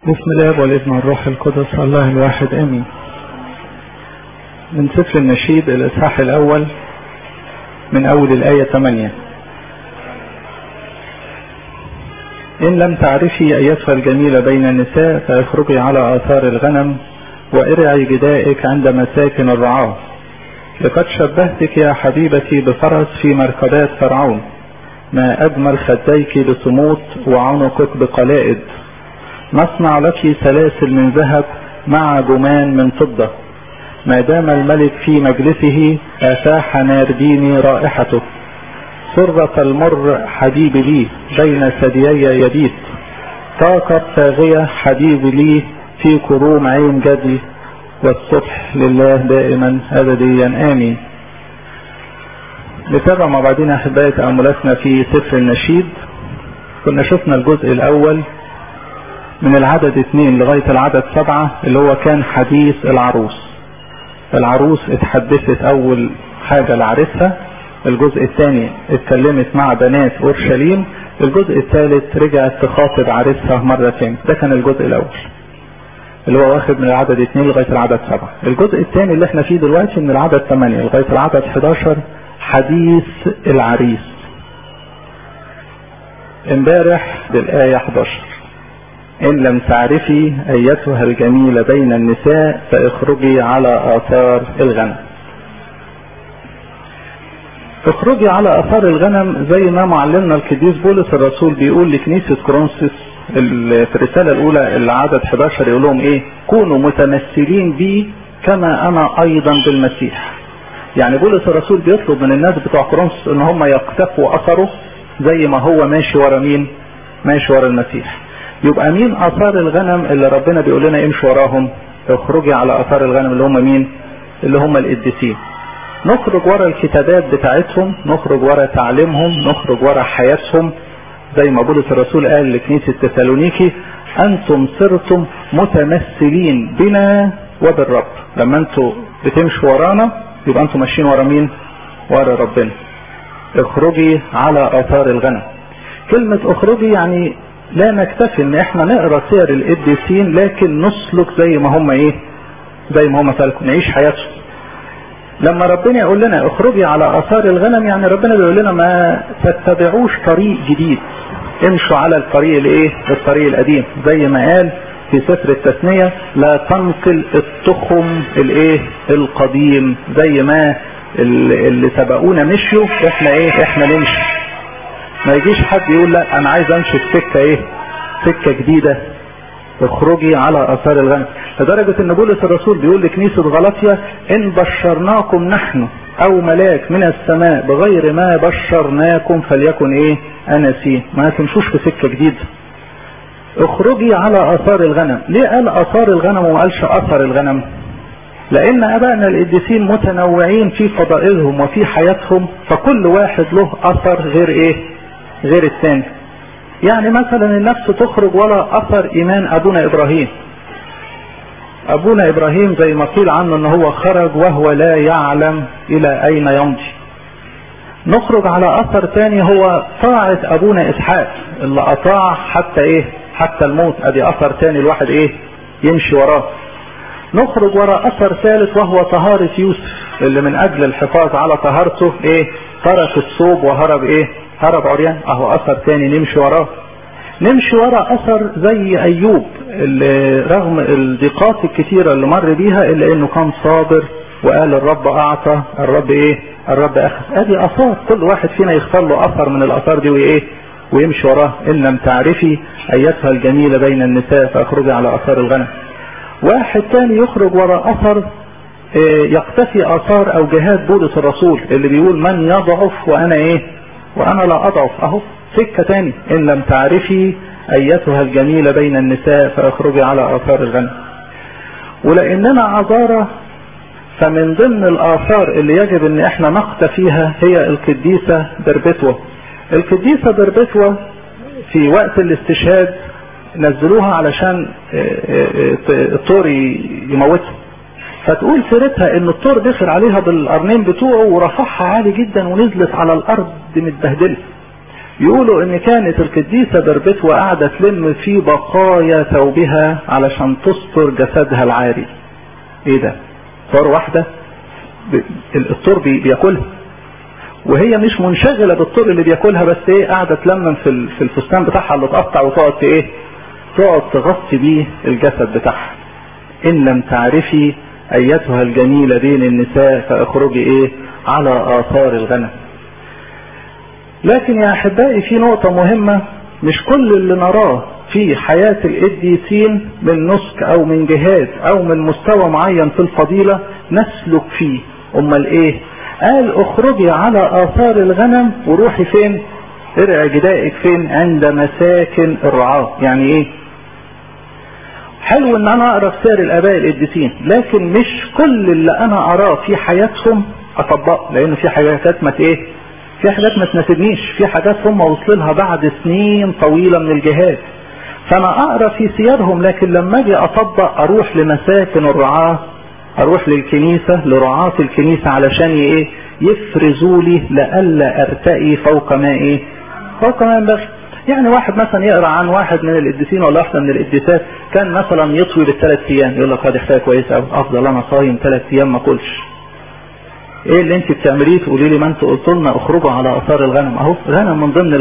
بسم الله والابن والروح القدس الله الواحد امين من سفر النشيد الاصحاح الاول من اول الايه 8 ان لم تعرفي ايتها الجميله بين النساء فاخرجي على اثار الغنم وارعي جدائك عند مساكن الرعاه لقد شبهتك يا حبيبتي بفرس في مركبات فرعون ما اجمل خديك بصموت وعنقك بقلائد نصنع لك سلاسل من ذهب مع جمان من فضة ما دام الملك في مجلسه أفاح نارديني رائحته سرة المر حبيب لي بين ثديي يبيت طاقة طاغية حبيب لي في كروم عين جدي والصبح لله دائما أبديا آمين نتابع مع بعضنا أحبائي تأملاتنا في سفر النشيد كنا شفنا الجزء الأول من العدد اثنين لغاية العدد سبعة اللي هو كان حديث العروس العروس اتحدثت اول حاجة لعريسها الجزء الثاني اتكلمت مع بنات اورشليم الجزء الثالث رجعت تخاطب عريسها مرة ثانية ده كان الجزء الاول اللي هو واخد من العدد اثنين لغاية العدد سبعة الجزء الثاني اللي احنا فيه دلوقتي من العدد ثمانية لغاية العدد 11 حديث العريس امبارح بالآية 11 إن لم تعرفي أيتها الجميلة بين النساء فاخرجي على آثار الغنم اخرجي على آثار الغنم زي ما معلمنا القديس بولس الرسول بيقول لكنيسة كرونسس في الرسالة الأولى العدد 11 يقول لهم إيه؟ كونوا متمثلين بي كما أنا أيضا بالمسيح. يعني بولس الرسول بيطلب من الناس بتوع كرونسس إن هم يقتفوا أثره زي ما هو ماشي ورا مين؟ ماشي ورا المسيح. يبقى مين اثار الغنم اللي ربنا بيقول لنا امشوا وراهم اخرجي على اثار الغنم اللي هم مين اللي هم القديسين نخرج ورا الكتابات بتاعتهم نخرج ورا تعليمهم نخرج ورا حياتهم زي ما بولس الرسول قال لكنيسة تسالونيكي انتم صرتم متمثلين بنا وبالرب لما انتم بتمشوا ورانا يبقى انتم ماشيين ورا مين ورا ربنا اخرجي على اثار الغنم كلمة اخرجي يعني لا نكتفي ان احنا نقرا سير القديسين لكن نسلك زي ما هم ايه زي ما هم سلكوا نعيش حياتهم لما ربنا يقول لنا اخرجي على اثار الغنم يعني ربنا بيقول لنا ما تتبعوش طريق جديد امشوا على الطريق الايه الطريق القديم زي ما قال في سفر التثنية لا تنقل التخم الايه القديم زي ما اللي سبقونا مشيوا احنا ايه احنا نمشي ما يجيش حد يقول لا انا عايز امشي في سكه ايه سكه جديده اخرجي على اثار الغنم لدرجه ان بولس الرسول بيقول لكنيسه غلطيا ان بشرناكم نحن او ملاك من السماء بغير ما بشرناكم فليكن ايه انسين ما تمشوش في سكه جديده اخرجي على اثار الغنم ليه قال اثار الغنم وما قالش اثر الغنم لان ابائنا القديسين متنوعين في فضائلهم وفي حياتهم فكل واحد له اثر غير ايه غير الثاني يعني مثلا النفس تخرج ولا اثر ايمان ابونا ابراهيم ابونا ابراهيم زي ما قيل عنه ان هو خرج وهو لا يعلم الى اين يمضي نخرج على اثر ثاني هو طاعة ابونا اسحاق اللي اطاع حتى ايه حتى الموت ادي اثر ثاني الواحد ايه يمشي وراه نخرج وراء اثر ثالث وهو طهارة يوسف اللي من اجل الحفاظ على طهارته ايه ترك الصوب وهرب ايه هرب عريان اهو اثر تاني نمشي وراه نمشي ورا اثر زي ايوب اللي رغم الضيقات الكتيرة اللي مر بيها الا انه كان صابر وقال الرب اعطى الرب ايه الرب اخذ ادي اثار كل واحد فينا يختار له اثر من الاثار دي وايه ويمشي وراه ان لم تعرفي ايتها الجميلة بين النساء فاخرجي على اثار الغنم واحد تاني يخرج وراء اثر يقتفي اثار او جهاد بولس الرسول اللي بيقول من يضعف وانا ايه وانا لا اضعف اهو سكة تاني ان لم تعرفي ايتها الجميلة بين النساء فاخرجي على اثار الغنم ولاننا عذارة فمن ضمن الاثار اللي يجب ان احنا نقتفيها هي القديسة بربتوة القديسة بربتوة في وقت الاستشهاد نزلوها علشان الطور يموتها فتقول سيرتها ان الطور دخل عليها بالقرنين بتوعه ورفعها عالي جدا ونزلت على الارض متبهدله يقولوا ان كانت القديسة بربتوة قاعدة تلم في بقايا ثوبها علشان تستر جسدها العاري ايه ده صور واحدة الطور بياكلها وهي مش منشغلة بالطور اللي بياكلها بس ايه قاعدة تلمم في في الفستان بتاعها اللي اتقطع وتقعد ايه تقعد تغطي بيه الجسد بتاعها ان لم تعرفي ايتها الجميلة بين النساء فاخرجي ايه على اثار الغنم لكن يا احبائي في نقطة مهمة مش كل اللي نراه في حياة القديسين من نسك او من جهاد او من مستوى معين في الفضيلة نسلك فيه امال ايه قال اخرجي على اثار الغنم وروحي فين ارعي جدائك فين عند مساكن الرعاة يعني ايه حلو ان انا اقرا في سير الاباء القديسين لكن مش كل اللي انا اراه في حياتهم اطبقه لان في حاجات ما ايه في حاجات ما تناسبنيش في حاجات هم وصلوا لها بعد سنين طويله من الجهاد فانا اقرا في سيرهم لكن لما اجي اطبق اروح لمساكن الرعاه اروح للكنيسه لرعاه الكنيسه علشان ايه يفرزوا لي لئلا ارتقي فوق ما ايه فوق ما ينبغي يعني واحد مثلا يقرا عن واحد من القديسين ولا واحده من القديسات كان مثلا يطوي بالثلاث ايام يقول لك هذه حكايه كويسه قوي افضل انا صايم ثلاث ايام ما اكلش ايه اللي انت بتعمليه تقولي لي ما انتوا قلتوا لنا اخرجوا على اثار الغنم اهو غنم من ضمن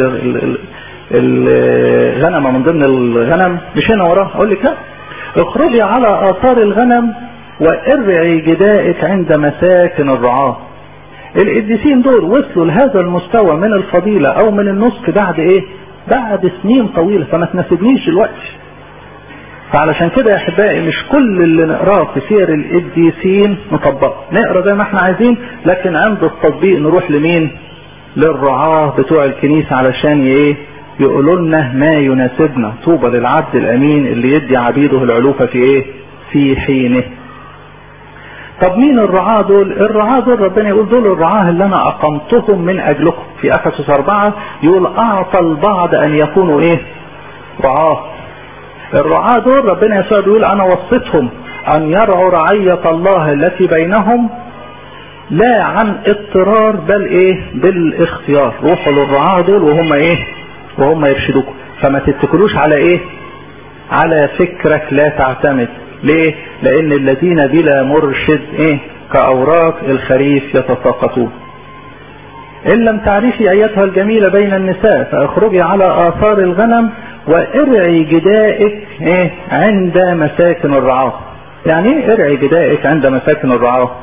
الغنمه من ضمن الغنم مش هنا وراه اقول لك لا اخرجي على اثار الغنم وارعي جدائك عند مساكن الرعاه القديسين دول وصلوا لهذا المستوى من الفضيلة او من النسك بعد ايه بعد سنين طويلة فما تناسبنيش الوقت فعلشان كده يا احبائي مش كل اللي نقراه في سير القديسين نطبقه نقرا زي ما احنا عايزين لكن عند التطبيق نروح لمين للرعاة بتوع الكنيسة علشان ايه يقولوا لنا ما يناسبنا طوبى للعبد الامين اللي يدي عبيده العلوفة في ايه في حينه طب مين الرعاة دول الرعاة دول ربنا يقول دول الرعاة اللي انا اقمتهم من اجلكم في افسس اربعة يقول اعطى البعض ان يكونوا ايه رعاة الرعاة دول ربنا يسوع بيقول انا وصيتهم ان يرعوا رعية الله التي بينهم لا عن اضطرار بل ايه بالاختيار روحوا للرعاة دول وهم ايه وهم يرشدوكم فما تتكلوش على ايه على فكرك لا تعتمد ليه لان الذين بلا مرشد ايه كاوراق الخريف يتساقطون ان لم تعرفي ايتها الجميلة بين النساء فاخرجي على اثار الغنم وارعي جدائك ايه عند مساكن الرعاة يعني ايه ارعي جدائك عند مساكن الرعاة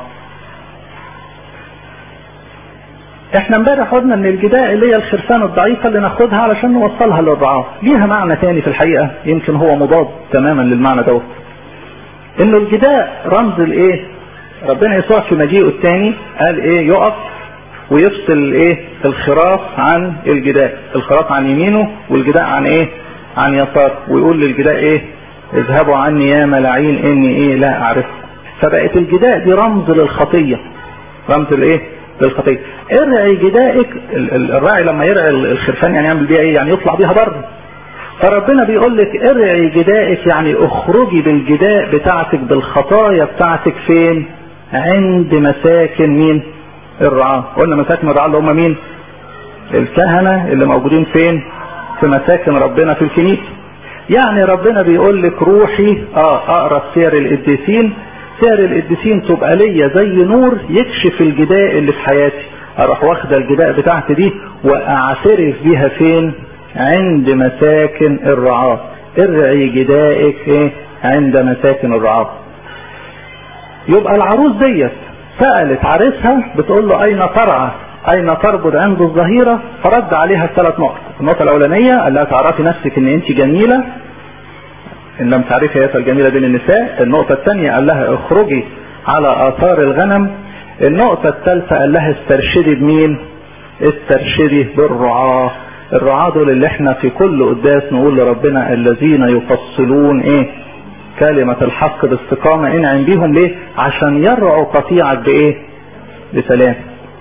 احنا امبارح قلنا ان الجداء اللي هي الخرفان الضعيفة اللي ناخدها علشان نوصلها للرعاة ليها معنى تاني في الحقيقة يمكن هو مضاد تماما للمعنى دوت انه الجداء رمز الايه ربنا يسوع في مجيئه الثاني قال ايه يقف ويفصل ايه الخراف عن الجداء الخراف عن يمينه والجداء عن ايه عن يسار ويقول للجداء ايه اذهبوا عني يا ملاعين اني ايه لا اعرفكم فبقت الجداء دي رمز للخطية رمز الايه للخطية ارعي جدائك الراعي لما يرعي الخرفان يعني يعمل بيها ايه يعني يطلع بيها بره فربنا بيقول لك ارعي جدائك يعني اخرجي بالجداء بتاعتك بالخطايا بتاعتك فين عند مساكن مين الرعاة قلنا مساكن الرعاة اللي هم مين الكهنة اللي موجودين فين في مساكن ربنا في الكنيسة يعني ربنا بيقول لك روحي اه اقرا سير القديسين سير القديسين تبقى ليا زي نور يكشف الجداء اللي في حياتي اروح واخده الجداء بتاعتي دي واعترف بيها فين عند مساكن الرعاة ارعي جدائك ايه عند مساكن الرعاة يبقى العروس ديت سألت عريسها بتقول له اين ترعى اين تربض عند الظهيرة فرد عليها الثلاث نقط النقطة الاولانية قال لها تعرفي نفسك ان انت جميلة ان لم تعرفي هي الجميلة بين النساء النقطة الثانية قال لها اخرجي على اثار الغنم النقطة الثالثة قال لها استرشدي بمين استرشدي بالرعاة الرعاة دول اللي احنا في كل قداس نقول لربنا الذين يفصلون ايه كلمة الحق باستقامة انعم بيهم ليه عشان يرعوا قطيعك بايه بسلام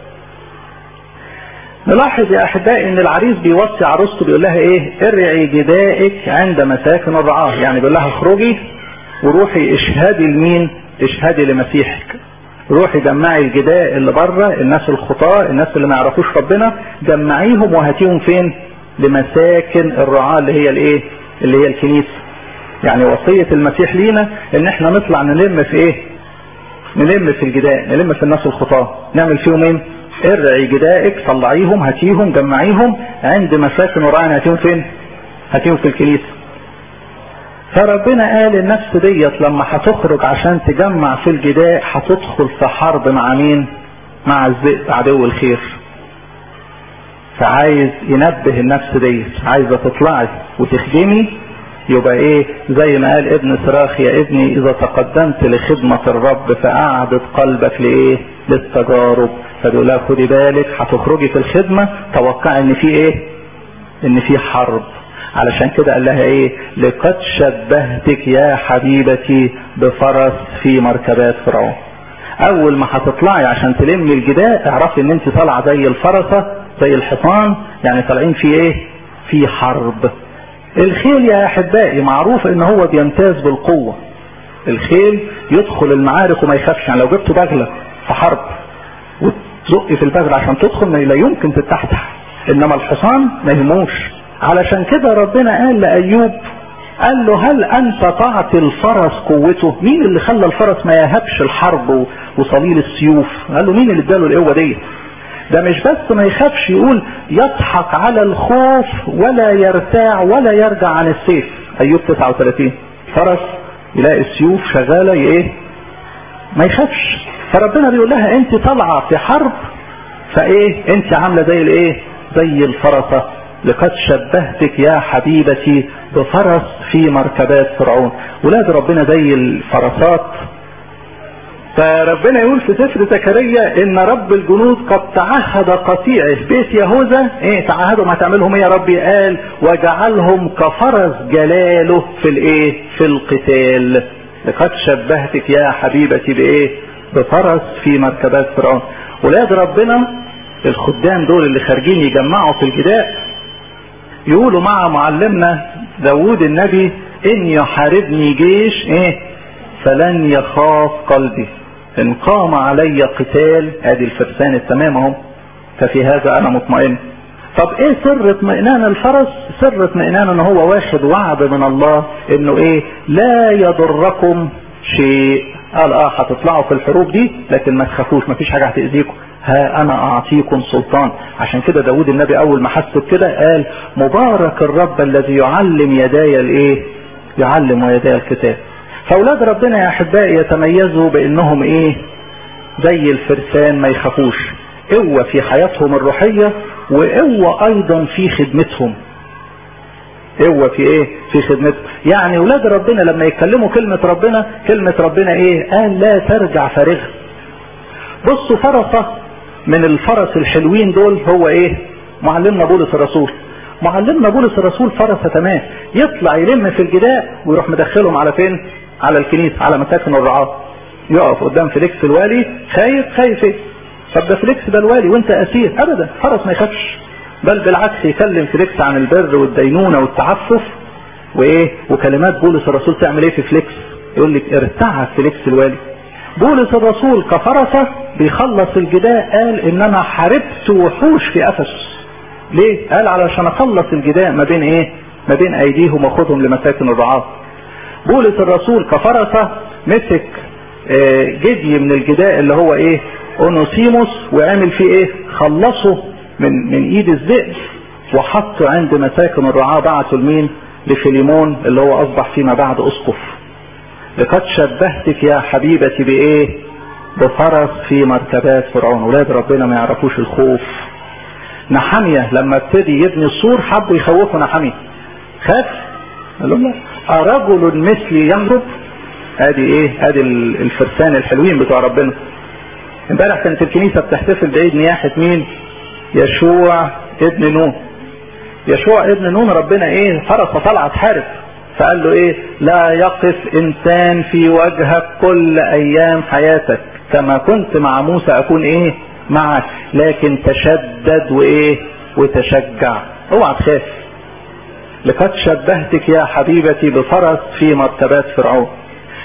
نلاحظ يا احبائي ان العريس بيوصي عروسته بيقول لها ايه ارعي جدائك عند مساكن الرعاة يعني بيقول لها اخرجي وروحي اشهدي لمين اشهدي لمسيحك روحي جمعي الجداء اللي بره الناس الخطاة الناس اللي ما يعرفوش ربنا جمعيهم وهاتيهم فين لمساكن الرعاة اللي هي الايه اللي هي الكنيسة يعني وصية المسيح لينا ان احنا نطلع نلم في ايه نلم في الجداء نلم في الناس الخطاة نعمل فيهم ايه ارعي جدائك طلعيهم هاتيهم جمعيهم عند مساكن الرعاة هاتيهم فين هاتيهم في الكنيسة فربنا قال النفس ديت لما هتخرج عشان تجمع في الجداء هتدخل في حرب مع مين مع الذئب عدو الخير فعايز ينبه النفس ديت عايزه تطلعي وتخدمي يبقى ايه زي ما قال ابن صراخ يا ابني اذا تقدمت لخدمة الرب فاعدد قلبك لايه للتجارب فبيقول لها خدي بالك هتخرجي في الخدمة توقعي ان في ايه ان في حرب علشان كده قال لها ايه لقد شبهتك يا حبيبتي بفرس في مركبات فرعون اول ما هتطلعي عشان تلمي الجداء اعرفي ان انت طالعه زي الفرسه زي الحصان يعني طالعين في ايه في حرب الخيل يا احبائي معروف ان هو بيمتاز بالقوه الخيل يدخل المعارك وما يخافش يعني لو جبت بغله في حرب وتزقي في البغله عشان تدخل لا يمكن تتحتح انما الحصان ما يهموش علشان كده ربنا قال لأيوب قال له هل أنت تعطي الفرس قوته مين اللي خلى الفرس ما يهبش الحرب وصليل السيوف قال له مين اللي اداله القوة دي ده مش بس ما يخافش يقول يضحك على الخوف ولا يرتاع ولا يرجع عن السيف أيوب 39 فرس يلاقي السيوف شغالة ايه ما يخافش فربنا بيقول لها انت طالعة في حرب فايه انت عاملة زي الايه زي الفرسة لقد شبهتك يا حبيبتي بفرس في مركبات فرعون ولاد ربنا زي الفرسات فربنا يقول في سفر زكريا ان رب الجنود قد تعهد قطيعه بيت يهوذا ايه تعهدوا ما تعملهم ايه يا ربي قال وجعلهم كفرس جلاله في الايه في القتال لقد شبهتك يا حبيبتي بايه بفرس في مركبات فرعون ولاد ربنا الخدام دول اللي خارجين يجمعوا في الجداء يقولوا مع معلمنا داود النبي ان يحاربني جيش ايه فلن يخاف قلبي ان قام علي قتال ادي الفرسان التمام اهو ففي هذا انا مطمئن طب ايه سر اطمئنان الفرس سر اطمئنان ان هو واخد وعد من الله انه ايه لا يضركم شيء قال اه هتطلعوا في الحروب دي لكن ما تخافوش ما فيش حاجه هتاذيكم ها انا اعطيكم سلطان عشان كده داود النبي اول ما حس بكده قال مبارك الرب الذي يعلم يداي الايه يعلم يداي الكتاب فاولاد ربنا يا احبائي يتميزوا بانهم ايه زي الفرسان ما يخافوش قوة في حياتهم الروحية وقوة ايضا في خدمتهم قوة في ايه في خدمتهم يعني ولاد ربنا لما يتكلموا كلمة ربنا كلمة ربنا ايه قال لا ترجع فارغة بصوا فرسة من الفرس الحلوين دول هو ايه معلمنا بولس الرسول معلمنا بولس الرسول فرسة تمام يطلع يلم في الجداء ويروح مدخلهم على فين على الكنيسة على مساكن الرعاة يقف قدام فليكس الوالي خايف خايف ايه طب ده فليكس ده الوالي وانت اسير ابدا فرس ما يخافش بل بالعكس يكلم فليكس عن البر والدينونة والتعفف وايه وكلمات بولس الرسول تعمل ايه في فليكس يقول لك ارتعب فليكس الوالي بولس الرسول كفرسة بيخلص الجداء قال ان انا حاربت وحوش في افسس ليه قال علشان اخلص الجداء ما بين ايه ما بين ايديهم واخدهم لمساكن الرعاة بولس الرسول كفرسة مسك اه جدي من الجداء اللي هو ايه اونوسيموس وعمل فيه ايه خلصه من من ايد الذئب وحطه عند مساكن الرعاة بعته لمين لفيليمون اللي هو اصبح فيما بعد اسقف لقد شبهتك يا حبيبتي بايه بفرس في مركبات فرعون ولاد ربنا ما يعرفوش الخوف نحمية لما ابتدي يبني السور حبوا يخوفوا نحمية خاف قال لهم رجل مثلي يهرب ادي ايه ادي الفرسان الحلوين بتوع ربنا امبارح كانت الكنيسة بتحتفل بعيد نياحة مين يشوع ابن نون يشوع ابن نون ربنا ايه فرصة طلعت حارب فقال له ايه لا يقف انسان في وجهك كل ايام حياتك كما كنت مع موسى اكون ايه معك لكن تشدد وايه وتشجع اوعى تخاف لقد شبهتك يا حبيبتي بفرس في مرتبات فرعون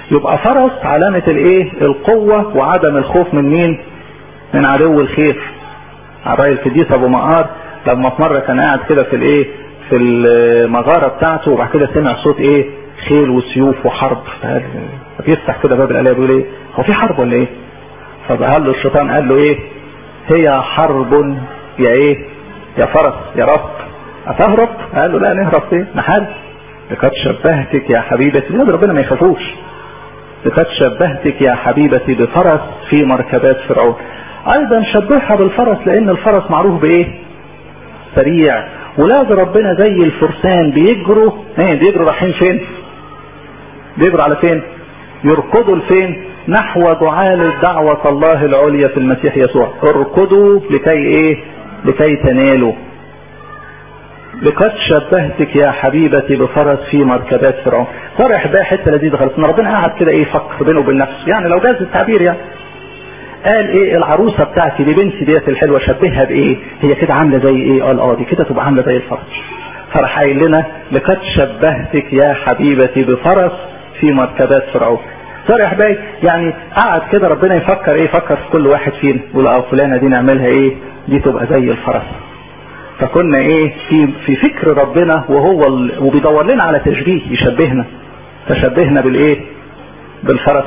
يبقى فرس علامة الايه القوة وعدم الخوف من مين من عدو الخير الراجل القديس ابو مقار لما في مرة كان قاعد كده في الايه في المغارة بتاعته وبعد كده سمع صوت ايه خيل وسيوف وحرب فبيفتح كده باب الآلية بيقول ايه هو في حرب ولا ايه فقال له الشيطان قال له ايه هي حرب يا ايه يا فرس يا رب اتهرب قال له لا نهرب فين نحارب لقد شبهتك يا حبيبتي ولاد ربنا ما يخافوش لقد شبهتك يا حبيبتي بفرس في مركبات فرعون ايضا شبهها بالفرس لان الفرس معروف بايه سريع ولاد ربنا زي الفرسان بيجروا ايه بيجروا رايحين فين بيجروا على فين يركضوا لفين نحو جعال دعوة الله العليا في المسيح يسوع اركضوا لكي ايه لكي تنالوا لقد شبهتك يا حبيبتي بفرس في مركبات فرعون فرح بقى حته لذيذه خالص ان ربنا قعد كده ايه يفكر بينه وبين نفسه يعني لو جاز التعبير يعني قال ايه العروسه بتاعتي دي بنتي ديت الحلوه شبهها بايه هي كده عامله زي ايه قال اه دي كده تبقى عامله زي الفرس فراح قايل لنا لقد شبهتك يا حبيبتي بفرس في مركبات فرعون فرح بقى يعني قعد كده ربنا يفكر ايه يفكر في كل واحد فينا يقول اه فلانه دي نعملها ايه دي تبقى زي الفرس فكنا ايه في في فكر ربنا وهو ال... وبيدور لنا على تشبيه يشبهنا فشبهنا بالايه بالفرس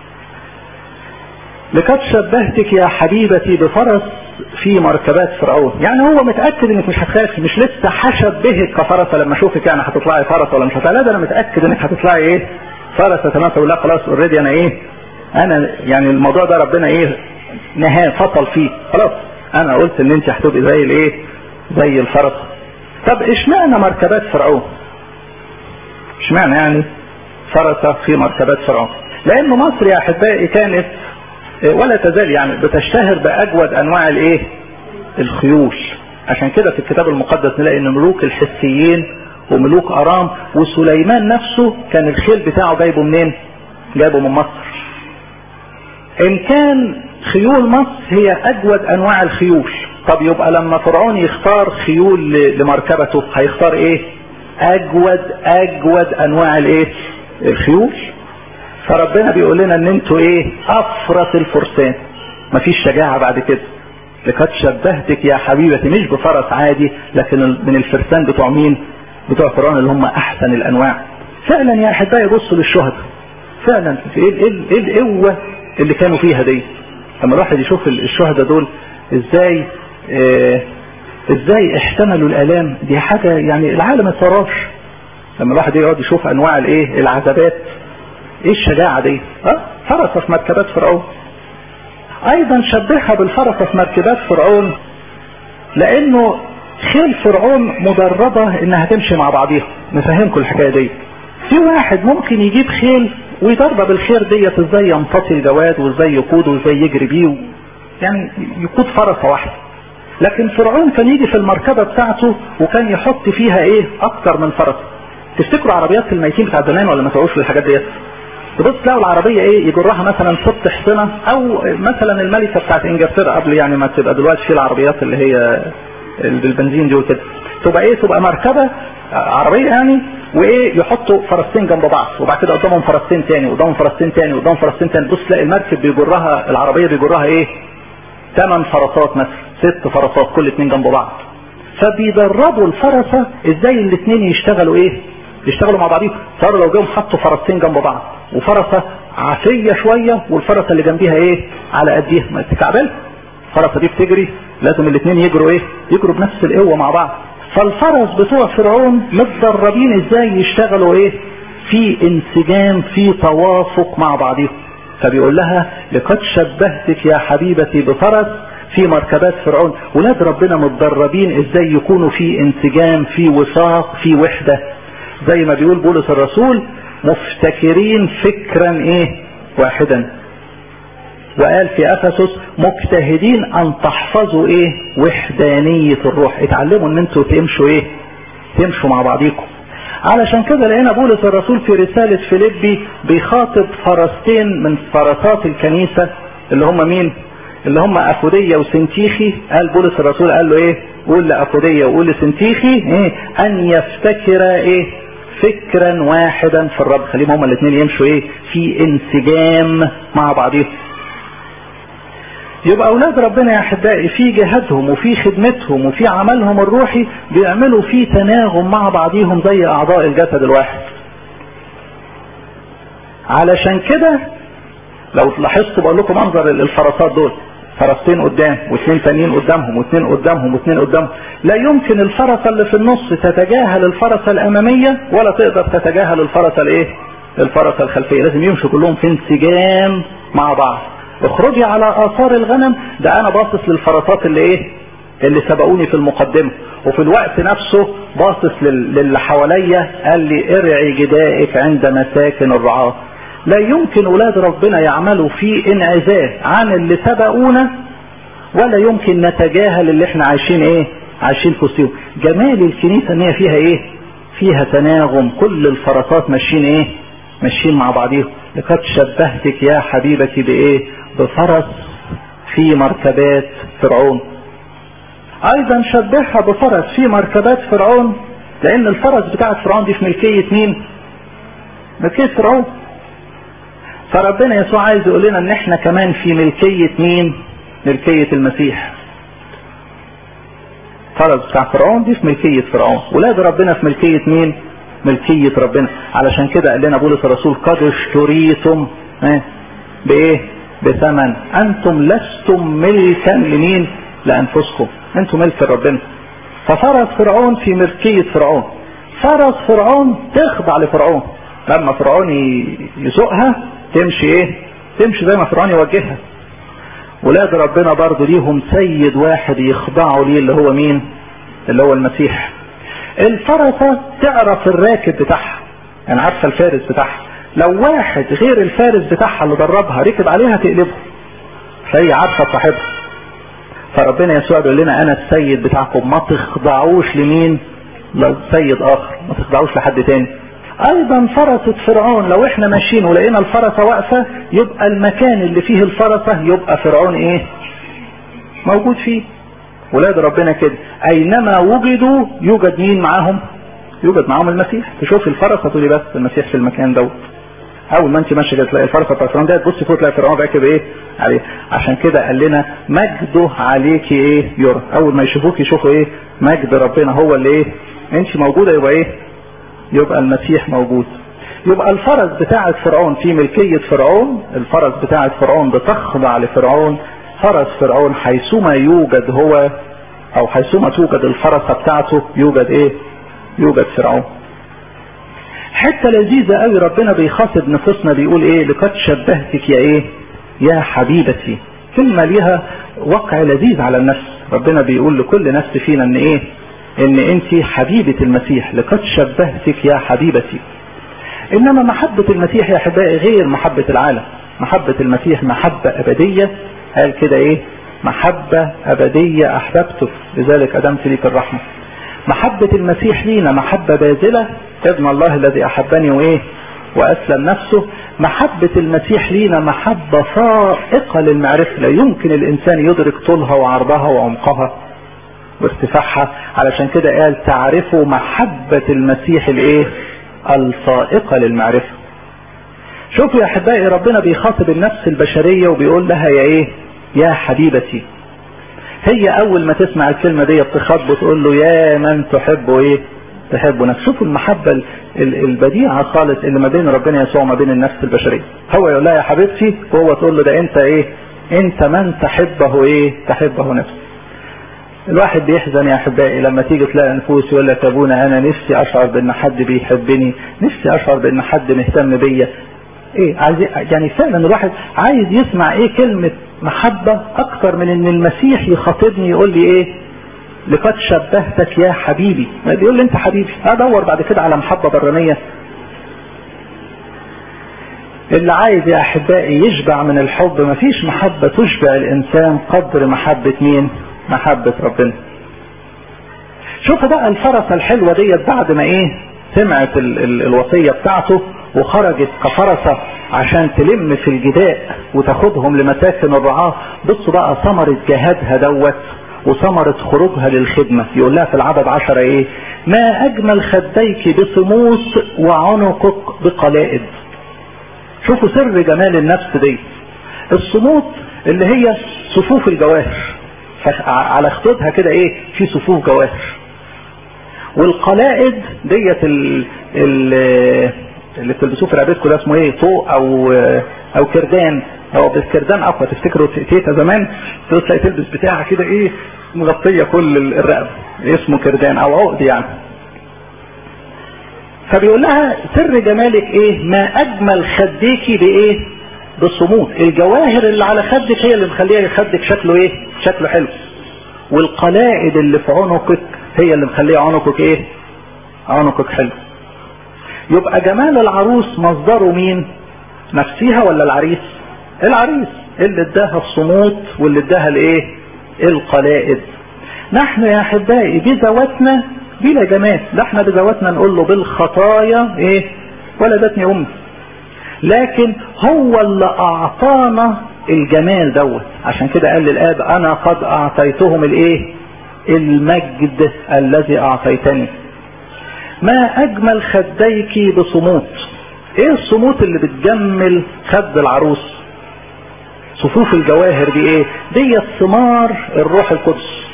لقد شبهتك يا حبيبتي بفرس في مركبات فرعون يعني هو متاكد انك مش هتخافي مش لسه هشبهك كفرسه لما اشوفك يعني هتطلعي فرس ولا مش هتطلعي لا ده انا متاكد انك هتطلعي ايه فرسه تمام تقول لا خلاص اوريدي انا ايه انا يعني الموضوع ده ربنا ايه نهايه فصل فيه خلاص انا قلت ان انت هتبقي زي الايه زي الفرس طب اشمعنى مركبات فرعون اشمعنى يعني فرسة في مركبات فرعون لان مصر يا احبائي كانت ولا تزال يعني بتشتهر باجود انواع الايه الخيول عشان كده في الكتاب المقدس نلاقي ان ملوك الحسيين وملوك ارام وسليمان نفسه كان الخيل بتاعه جايبه منين جايبه من مصر ان كان خيول مصر هي اجود انواع الخيول طب يبقى لما فرعون يختار خيول لمركبته هيختار ايه اجود اجود انواع الايه الخيول فربنا بيقول لنا ان انتوا ايه افرس الفرسان مفيش شجاعة بعد كده لقد شبهتك يا حبيبتي مش بفرس عادي لكن من الفرسان بتوع مين بتوع فرعون اللي هم احسن الانواع فعلا يا احبائي بصوا للشهداء فعلا ايه ايه القوه اللي كانوا فيها دي لما الواحد يشوف الشهداء دول ازاي اه ازاي احتملوا الالام دي حاجه يعني العالم ما يتصرفش لما الواحد يقعد يشوف انواع الايه العذابات ايه الشجاعه دي اه فرسه في مركبات فرعون ايضا شبهها بالفرسه في مركبات فرعون لانه خيل فرعون مدربه انها تمشي مع بعضيها نفهمكم الحكايه دي في واحد ممكن يجيب خيل ويدرب الخير ديت ازاي يمتصي الجواد وازاي يقود وازاي يجري بيه يعني يقود فرسه واحده لكن فرعون كان يجي في المركبه بتاعته وكان يحط فيها ايه اكتر من فرس تفتكروا عربيات الميتين بتاع زمان ولا ما تقولوش في الحاجات ديت تبص تلاقوا العربيه ايه يجرها مثلا ست حصنه او مثلا الملكه بتاعت انجلترا قبل يعني ما تبقى دلوقتي في العربيات اللي هي بالبنزين دي وكده تبقى ايه تبقى مركبه عربيه يعني وايه يحطوا فرستين جنب بعض وبعد كده قدامهم فرستين تاني وقدامهم فرستين تاني وقدامهم فرستين تاني بص تلاقي المركب بيجرها العربيه بيجرها ايه ثمان فرسات مثلا ست فرسات كل اتنين جنب بعض فبيدربوا الفرسه ازاي الاثنين يشتغلوا ايه يشتغلوا مع بعضيهم صاروا لو جم حطوا فرستين جنب بعض وفرسه عافيه شويه والفرسه اللي جنبيها ايه على قديها ما تكعبل الفرسه دي بتجري لازم الاثنين يجروا ايه يجروا بنفس القوه مع بعض فالفرس بتوع فرعون متدربين ازاي يشتغلوا ايه في انسجام في توافق مع بعضهم فبيقول لها لقد شبهتك يا حبيبتي بفرس في مركبات فرعون ولاد ربنا متدربين ازاي يكونوا في انسجام في وفاق في وحدة زي ما بيقول بولس الرسول مفتكرين فكرا ايه واحدا وقال في افسس مجتهدين ان تحفظوا ايه وحدانية الروح اتعلموا ان انتوا تمشوا ايه تمشوا مع بعضيكم علشان كده لقينا بولس الرسول في رسالة فيليبي بيخاطب فرستين من فرسات الكنيسة اللي هم مين اللي هم افودية وسنتيخي قال بولس الرسول قال له ايه قول لافودية وقول لسنتيخي ايه ان يفتكر ايه فكرا واحدا في الرب خليهم هما الاثنين يمشوا ايه في انسجام مع بعضهم يبقى اولاد ربنا يا احبائي في جهادهم وفي خدمتهم وفي عملهم الروحي بيعملوا في تناغم مع بعضهم زي اعضاء الجسد الواحد علشان كده لو لاحظتوا بقول لكم منظر الفرسات دول فرستين قدام واثنين تانيين قدامهم واثنين قدامهم واثنين قدامهم لا يمكن الفرسه اللي في النص تتجاهل الفرسه الاماميه ولا تقدر تتجاهل الفرسه الايه الفرسه الخلفيه لازم يمشوا كلهم في انسجام مع بعض اخرجي على اثار الغنم ده انا باصص للفرسات اللي ايه اللي سبقوني في المقدمه وفي الوقت نفسه باصص للي حواليا قال لي ارعي جدائك عند مساكن الرعاه لا يمكن اولاد ربنا يعملوا في انعزال عن اللي سبقونا ولا يمكن نتجاهل اللي احنا عايشين ايه عايشين في وسطهم جمال الكنيسه ان هي فيها ايه فيها تناغم كل الفرسات ماشيين ايه ماشيين مع بعضيهم لقد شبهتك يا حبيبتي بايه بفرس في مركبات فرعون ايضا شبهها بفرس في مركبات فرعون لان الفرس بتاعت فرعون دي في ملكية مين ملكية فرعون فربنا يسوع عايز يقول لنا ان احنا كمان في ملكية مين ملكية المسيح فرس بتاع فرعون دي في ملكية فرعون ولاد ربنا في ملكية مين ملكية ربنا علشان كده قال لنا بولس الرسول قد اشتريتم بايه بثمن انتم لستم ملكا لمين لانفسكم انتم ملك ربنا ففرس فرعون في ملكية فرعون فرس فرعون تخضع لفرعون لما فرعون يسوقها تمشي ايه تمشي زي ما فرعون يوجهها ولاد ربنا برضه ليهم سيد واحد يخضعوا ليه اللي هو مين اللي هو المسيح الفرسة تعرف الراكب بتاعها يعني عارفة الفارس بتاعها لو واحد غير الفارس بتاعها اللي دربها ركب عليها تقلبه فهي عارفة صاحبها فربنا يسوع بيقول لنا انا السيد بتاعكم ما تخضعوش لمين لسيد اخر ما تخضعوش لحد تاني ايضا فرسة فرعون لو احنا ماشيين ولقينا الفرسة واقفة يبقى المكان اللي فيه الفرسة يبقى فرعون ايه موجود فيه ولاد ربنا كده اينما وجدوا يوجد مين معاهم يوجد معاهم المسيح تشوف الفرسة تقولي بس المسيح في المكان دوت اول ما انت ماشيه تلاقي الفرسه بتاع فرعون ده تبص فوق تلاقي فرعون راكب ايه عليه عشان كده قال لنا مجده عليك ايه يرى اول ما يشوفوك يشوفوا ايه مجد ربنا هو اللي ايه انت موجوده يبقى ايه يبقى المسيح موجود يبقى الفرس بتاعة فرعون في ملكية فرعون الفرس بتاعة فرعون بتخضع لفرعون فرس فرعون حيثما يوجد هو او حيثما توجد الفرسة بتاعته يوجد ايه يوجد فرعون حتة لذيذة قوي ربنا بيخاطب نفوسنا بيقول ايه لقد شبهتك يا ايه يا حبيبتي كلمة ليها وقع لذيذ على النفس ربنا بيقول لكل نفس فينا ان ايه ان انت حبيبة المسيح لقد شبهتك يا حبيبتي انما محبة المسيح يا احبائي غير محبة العالم محبة المسيح محبة ابدية قال كده ايه محبة ابدية احببته لذلك ادمت لي في الرحمة محبة المسيح لينا محبة باذلة ابن الله الذي احبني وايه واسلم نفسه محبة المسيح لينا محبة فائقة للمعرفة لا يمكن الانسان يدرك طولها وعرضها وعمقها وارتفاعها علشان كده قال تعرفوا محبة المسيح الايه الفائقة للمعرفة شوفوا يا احبائي ربنا بيخاطب النفس البشرية وبيقول لها يا ايه يا حبيبتي هي اول ما تسمع الكلمة دي بتخاطبه تقول له يا من تحب ايه تحب نفسه شوفوا المحبة البديعة خالص اللي ما بين ربنا يسوع وما بين النفس البشرية هو يقول لها يا حبيبتي وهو تقول له ده انت ايه انت من تحبه ايه تحبه نفسه الواحد بيحزن يا احبائي لما تيجي تلاقي نفوس يقول لك ابونا انا نفسي اشعر بان حد بيحبني نفسي اشعر بان حد مهتم بيا ايه عايز يعني فعلا الواحد عايز يسمع ايه كلمة محبة اكتر من ان المسيح يخاطبني يقول لي ايه لقد شبهتك يا حبيبي ما بيقول لي انت حبيبي ادور بعد كده على محبة برانية اللي عايز يا احبائي يشبع من الحب مفيش محبة تشبع الانسان قدر محبة مين محبة ربنا شوفوا بقى الفرسة الحلوة ديت بعد ما ايه سمعت ال ال الوصية بتاعته وخرجت كفرسة عشان تلم في الجداء وتاخدهم لمساكن الرعاة بصوا بقى ثمرة جهادها دوت وثمرة خروجها للخدمة يقول لها في العدد عشرة ايه ما اجمل خديك بصموت وعنقك بقلائد شوفوا سر جمال النفس دي الصموت اللي هي صفوف الجواهر على خدودها كده ايه في صفوف جواهر والقلائد ديت ال ال اللي بتلبسوه في رقبتكم ده اسمه ايه طوق او او كردان او بالكردان اقوى تفتكروا تيتا زمان تلاقي تلبس بتاعها كده ايه مغطيه كل الرقبه اسمه كردان او عقد يعني فبيقول لها سر جمالك ايه ما اجمل خديكي بايه بالصمود الجواهر اللي على خدك هي اللي مخليه خدك شكله ايه شكله حلو والقلائد اللي في عنقك هي اللي مخليه عنقك ايه عنقك حلو يبقى جمال العروس مصدره مين نفسها ولا العريس العريس اللي اداها الصمود واللي اداها الايه القلائد نحن يا احبائي بذواتنا بلا جمال ده احنا بذواتنا نقول له بالخطايا ايه ولدتني امي لكن هو اللي اعطانا الجمال دوت عشان كده قال للاب انا قد اعطيتهم الايه المجد الذي اعطيتني ما اجمل خديك بصموت ايه الصموت اللي بتجمل خد العروس صفوف الجواهر دي ايه دي ثمار الروح القدس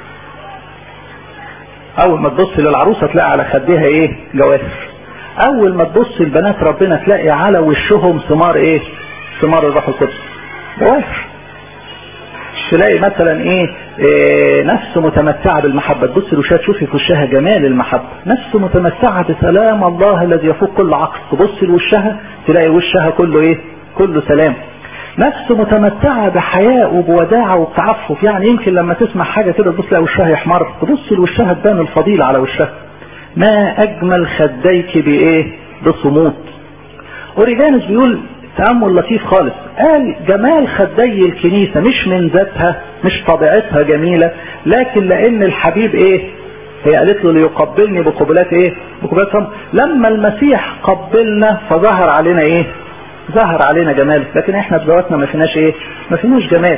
اول ما تبص للعروسه تلاقي على خدها ايه جواهر اول ما تبص لبنات ربنا تلاقي على وشهم ثمار ايه ثمار الروح القدس جواهر تلاقي مثلا ايه, إيه نفس متمتعة بالمحبة تبص لوشها تشوفي في وشها جمال المحبة نفس متمتعة بسلام الله الذي يفوق كل عقل تبص لوشها تلاقي وشها كله ايه كله سلام نفس متمتعة بحياء وبوداعة وبتعفف يعني يمكن لما تسمع حاجة كده تبص لها وشها يحمر تبص لوشها تبان الفضيلة على وشها ما اجمل خديك بايه بصمود اوريجانس بيقول تأمل لطيف خالص قال جمال خدي الكنيسة مش من ذاتها مش طبيعتها جميلة لكن لان الحبيب ايه هي قالت له ليقبلني بقبلات ايه بقبلات فم لما المسيح قبلنا فظهر علينا ايه ظهر علينا جمال لكن احنا بذواتنا ما فيناش ايه ما فيناش جمال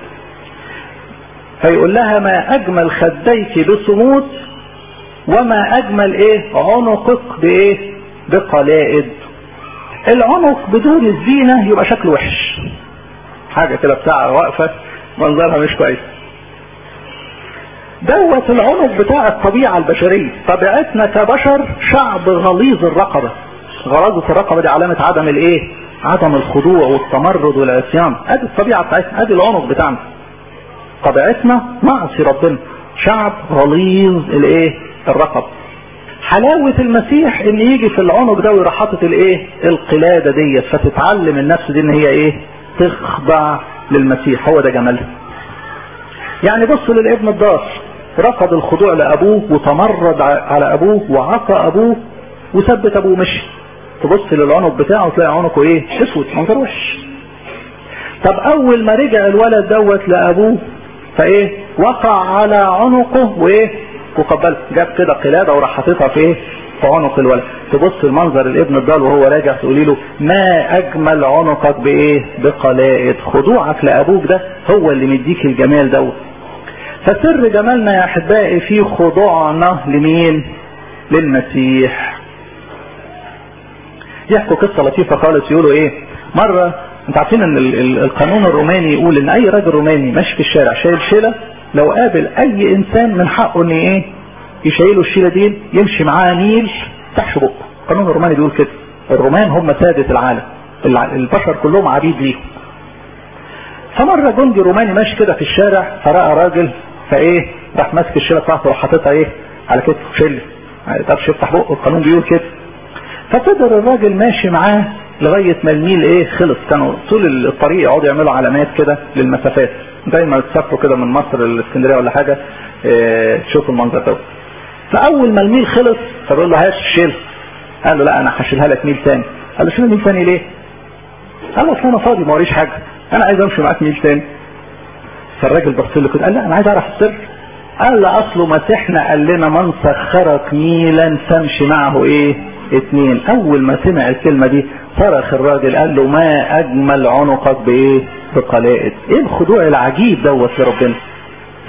فيقول لها ما اجمل خديك بصمود وما اجمل ايه عنقك بايه بقلائد العنق بدون الزينة يبقى شكله وحش حاجة كده بتاع واقفة منظرها مش كويس دوت العنق بتاع الطبيعة البشرية طبيعتنا كبشر شعب غليظ الرقبة غلاظة الرقبة دي علامة عدم الايه عدم الخضوع والتمرد والعصيان ادي الطبيعة بتاعتنا ادي العنق بتاعنا طبيعتنا معصي ربنا شعب غليظ الايه الرقبة حلاوة المسيح ان يجي في العنق ده ويروح حاطط الايه القلادة ديت فتتعلم النفس دي ان هي ايه تخضع للمسيح هو ده جمالها يعني بص للابن الضار رفض الخضوع لابوه وتمرد على ابوه وعصى ابوه وثبت ابوه مشي تبص للعنق بتاعه تلاقي عنقه ايه اسود منظر وحش طب اول ما رجع الولد دوت لابوه فايه وقع على عنقه وايه وقبل جاب كده قلادة وراح حاططها في ايه في عنق الولد تبص المنظر الابن الضال وهو راجع تقولي له ما اجمل عنقك بايه بقلائد خضوعك لابوك ده هو اللي مديك الجمال دوت فسر جمالنا يا احبائي في خضوعنا لمين للمسيح يحكوا قصة لطيفة خالص يقولوا ايه مرة انت عارفين ان القانون الروماني يقول ان اي راجل روماني ماشي في الشارع شايل شيلة لو قابل اي انسان من حقه ان ايه يشيله الشيلة دي يمشي معاه نيل تحت بقه القانون الروماني بيقول كده الرومان هم سادة العالم البشر كلهم عبيد ليهم فمرة جندي روماني ماشي كده في الشارع فرأى راجل فايه راح ماسك الشيلة بتاعته وحاططها ايه على كتفه شيل ما يقدرش يفتح بقه القانون بيقول كده ففضل الراجل ماشي معاه لغاية ما الميل ايه خلص كانوا طول الطريق يقعدوا يعملوا علامات كده للمسافات دايما تسافروا كده من مصر لاسكندريه ولا حاجه اه تشوفوا المنظر ده فاول ما الميل خلص فبيقول له هات الشيل قال له لا انا هشيلها لك ميل ثاني قال له شيل ميل ثاني ليه؟ قال له اصل انا فاضي ما وريش حاجه انا عايز امشي معاك ميل ثاني فالراجل بص له كده قال لا انا عايز اعرف السر قال له اصله مسيحنا قال لنا من سخرك ميلا فامشي معه ايه اتنين اول ما سمع الكلمه دي صرخ الراجل قال له ما اجمل عنقك بايه بقلائد ايه الخضوع العجيب دوت لربنا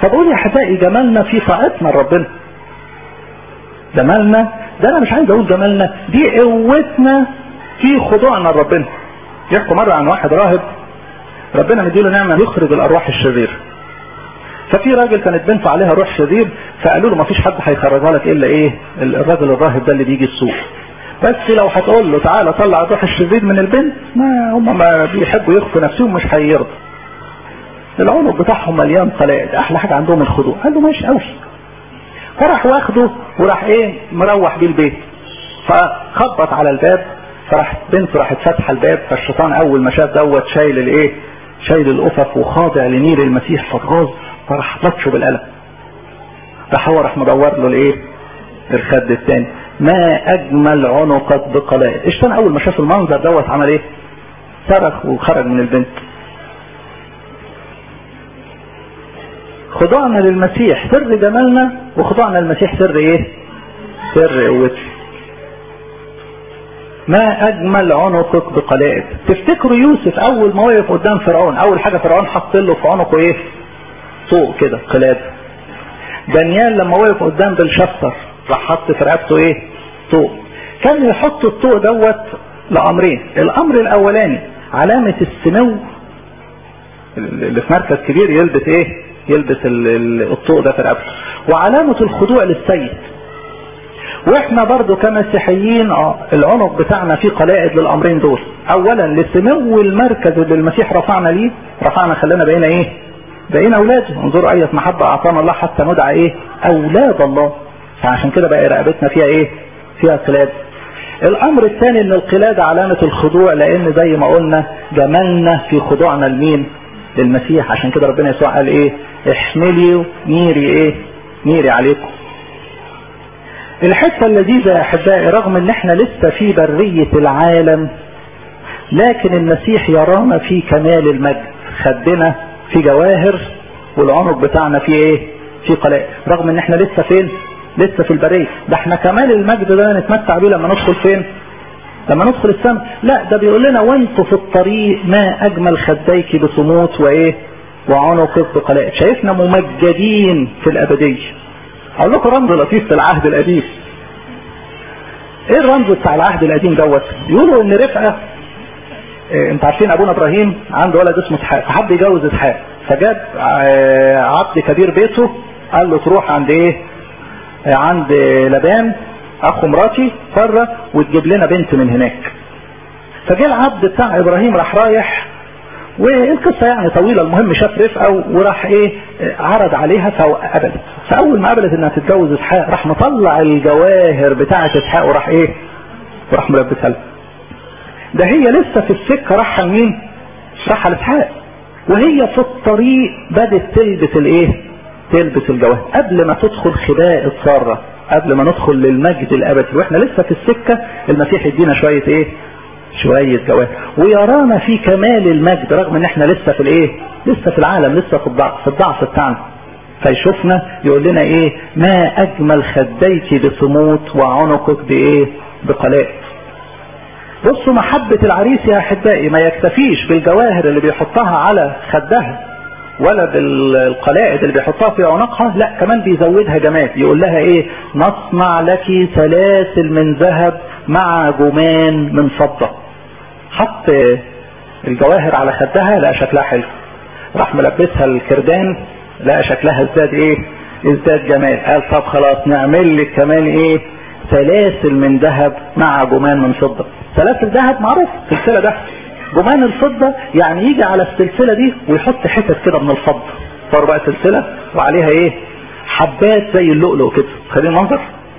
فبقول يا احبائي جمالنا في طاعتنا لربنا جمالنا ده انا مش عايز اقول جمالنا دي قوتنا في خضوعنا لربنا يحكوا مرة عن واحد راهب ربنا مديله نعمة يخرج الارواح الشريرة ففي راجل كانت بنته عليها روح شرير فقالوا له ما فيش حد هيخرجها لك الا ايه الراجل الراهب ده اللي بيجي السوق بس لو هتقول له تعالى طلع الروح الشرير من البنت ما هم ما بيحبوا يخفوا نفسهم مش هيرضوا العنق بتاعهم مليان قلائد احلى حاجه عندهم الخضوع قال له ماشي قوي فراح واخده وراح ايه مروح بيه البيت فخبط على الباب فراح بنته راحت فاتحه الباب فالشيطان اول ما شاف دوت شايل الايه شايل الافق وخاضع لنير المسيح فاتغاظ فراح بطشه بالقلم راح هو راح مدور له الايه الخد الثاني ما اجمل عنقك بقلائد الشيطان اول ما شاف المنظر دوت عمل ايه صرخ وخرج من البنت خضوعنا للمسيح سر جمالنا وخضوعنا للمسيح سر ايه سر قوته ما اجمل عنقك بقلائد تفتكروا يوسف اول ما وقف قدام فرعون اول حاجه فرعون حط له في عنقه ايه طوق كده قلاد دانيال لما وقف قدام بلشفر راح حط في رقبته ايه طوق كان يحط الطوق دوت لامرين الامر الاولاني علامة السمو اللي في مركز كبير يلبس ايه يلبس الطوق ده في رقبته وعلامة الخضوع للسيد واحنا برضو كمسيحيين اه العنق بتاعنا فيه قلائد للامرين دول اولا لسمو المركز اللي المسيح رفعنا ليه رفعنا خلانا بقينا ايه بقينا اولاده انظروا اية محبة اعطانا الله حتى ندعى ايه اولاد الله فعشان كده بقى رقبتنا فيها ايه فيها قلاد الامر الثاني ان القلادة علامة الخضوع لان زي ما قلنا جمالنا في خضوعنا لمين للمسيح عشان كده ربنا يسوع قال ايه احملي ميري ايه ميري عليكم الحتة اللذيذة يا احبائي رغم ان احنا لسه في برية العالم لكن المسيح يرانا في كمال المجد خدنا في جواهر والعنق بتاعنا في ايه في قلائد رغم ان احنا لسه فين لسه في البرية ده احنا كمال المجد ده نتمتع بيه لما ندخل فين لما ندخل السماء لا ده بيقول لنا وانتوا في الطريق ما اجمل خديك بصموت وايه وعنقك بقلائد شايفنا ممجدين في الابدية اقول لكم رمز لطيف في العهد القديم ايه الرمز بتاع العهد القديم دوت يقولوا ان رفقه إيه انت عارفين ابونا ابراهيم عنده ولد اسمه اسحاق فحب يجوز اسحاق فجاب عبد كبير بيته قال له تروح عند ايه عند لبان اخو مراتي بره وتجيب لنا بنت من هناك فجاء العبد بتاع ابراهيم راح رايح والقصة يعني طويلة المهم شاف رفقة وراح ايه عرض عليها فقبلت فاول ما قبلت انها تتجوز اسحاق راح مطلع الجواهر بتاعة اسحاق وراح ايه وراح ملبسها لها ده هي لسه في السكة راح لمين راح لاسحاق وهي في الطريق بدت تلبس الايه تلبس الجواهر قبل ما تدخل خباء سارة قبل ما ندخل للمجد الابدي واحنا لسه في السكة المسيح يدينا شوية ايه شوية جواهر ويرانا في كمال المجد رغم ان احنا لسه في الايه لسه في العالم لسه في الضعف في الضعف بتاعنا فيشوفنا يقول لنا ايه ما اجمل خديك بصموت وعنقك بايه بقلائد بصوا محبة العريس يا احبائي ما يكتفيش بالجواهر اللي بيحطها على خدها ولا بالقلائد اللي بيحطها في عنقها لا كمان بيزودها جمال يقول لها ايه نصنع لك سلاسل من ذهب مع جمان من فضة حط الجواهر على خدها لقى شكلها حلو راح ملبسها الكردان لقى شكلها ازداد ايه ازداد جمال قال طب خلاص نعمل لك كمان ايه سلاسل من ذهب مع جمان من فضة سلاسل ذهب معروف سلسلة ده جمان الفضة يعني يجي على السلسلة دي ويحط حتت كده من الفضة صار بقى سلسلة وعليها ايه حبات زي اللؤلؤ كده خلينا المنظر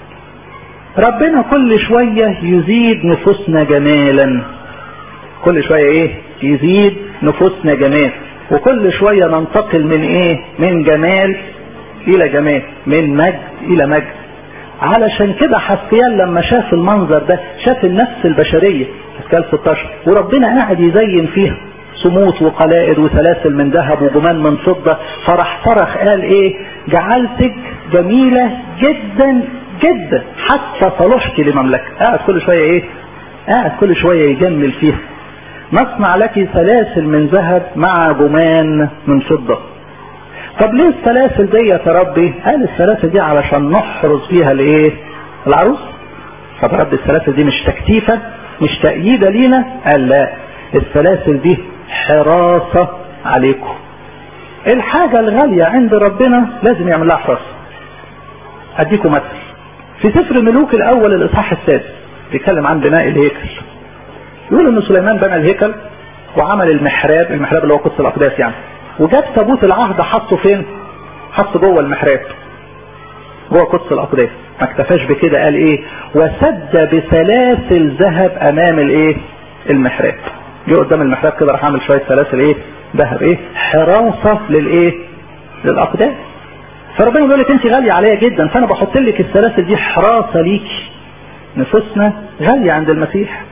ربنا كل شوية يزيد نفوسنا جمالا كل شوية ايه يزيد نفوسنا جمال وكل شوية ننتقل من ايه من جمال الى جمال من مجد الى مجد علشان كده حسيان لما شاف المنظر ده شاف النفس البشرية حسيان 16 وربنا قاعد يزين فيها صموت وقلائد وسلاسل من ذهب وجمان من فضة فرح صرخ قال ايه جعلتك جميلة جدا جدا حتى صلحت لمملكة قاعد كل شوية ايه قاعد كل شوية يجمل فيها نصنع لك سلاسل من ذهب مع جمان من فضة طب ليه السلاسل دي يا ربي قال السلاسل دي علشان نحرس بيها الايه العروس طب رب السلاسل دي مش تكتيفة مش تأييدة لينا قال لا السلاسل دي حراسة عليكم الحاجة الغالية عند ربنا لازم يعمل لها حراسة اديكم مثل في سفر ملوك الاول الاصحاح السادس بيتكلم عن بناء الهيكل يقول ان سليمان بنى الهيكل وعمل المحراب المحراب اللي هو قدس الاقداس يعني وجاب تابوت العهد حطه فين حطه جوه المحراب جوه قدس الاقداس ما اكتفاش بكده قال ايه وسد بسلاسل ذهب امام الايه المحراب جه قدام المحراب كده راح عامل شويه سلاسل ايه ذهب ايه حراسه للايه للاقداس فربنا بيقول لك انت غاليه عليا جدا فانا بحط لك السلاسل دي حراسه ليكي نفوسنا غاليه عند المسيح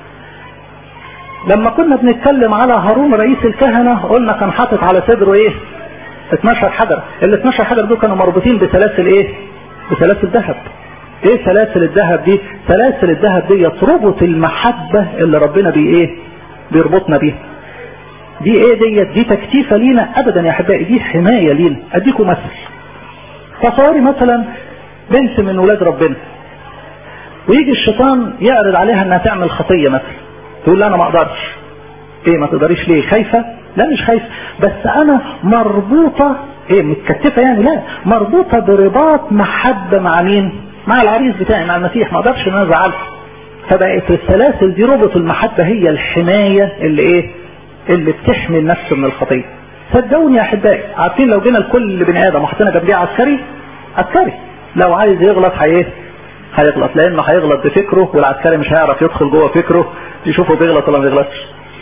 لما كنا بنتكلم على هارون رئيس الكهنه قلنا كان حاطط على صدره ايه 12 حجر ال 12 حجر دول كانوا مربوطين بسلاسل ايه بسلاسل ذهب ايه سلاسل الذهب دي سلاسل الذهب دي تربط المحبه اللي ربنا بي ايه بيربطنا بيها دي ايه ديت دي تكتيفه لينا ابدا يا احبائي دي حمايه لينا اديكم مثل تصوري مثلا بنت من ولاد ربنا ويجي الشيطان يعرض عليها انها تعمل خطيه مثلا تقول لا انا ما اقدرش ايه ما تقدريش ليه خايفه لا مش خايفه بس انا مربوطه ايه متكتفه يعني لا مربوطه برباط محبه مع مين مع العريس بتاعي مع المسيح ما اقدرش ان انا ازعله فبقت السلاسل دي ربط المحبه هي الحمايه اللي ايه اللي بتحمي النفس من الخطيه صدقوني يا احبائي عارفين لو جينا لكل بني ادم وحطينا جنبيه عسكري عسكري لو عايز يغلط هي هيغلط لانه هيغلط بفكره والعسكري مش هيعرف يدخل جوه فكره يشوفه بيغلط ولا ما بيغلطش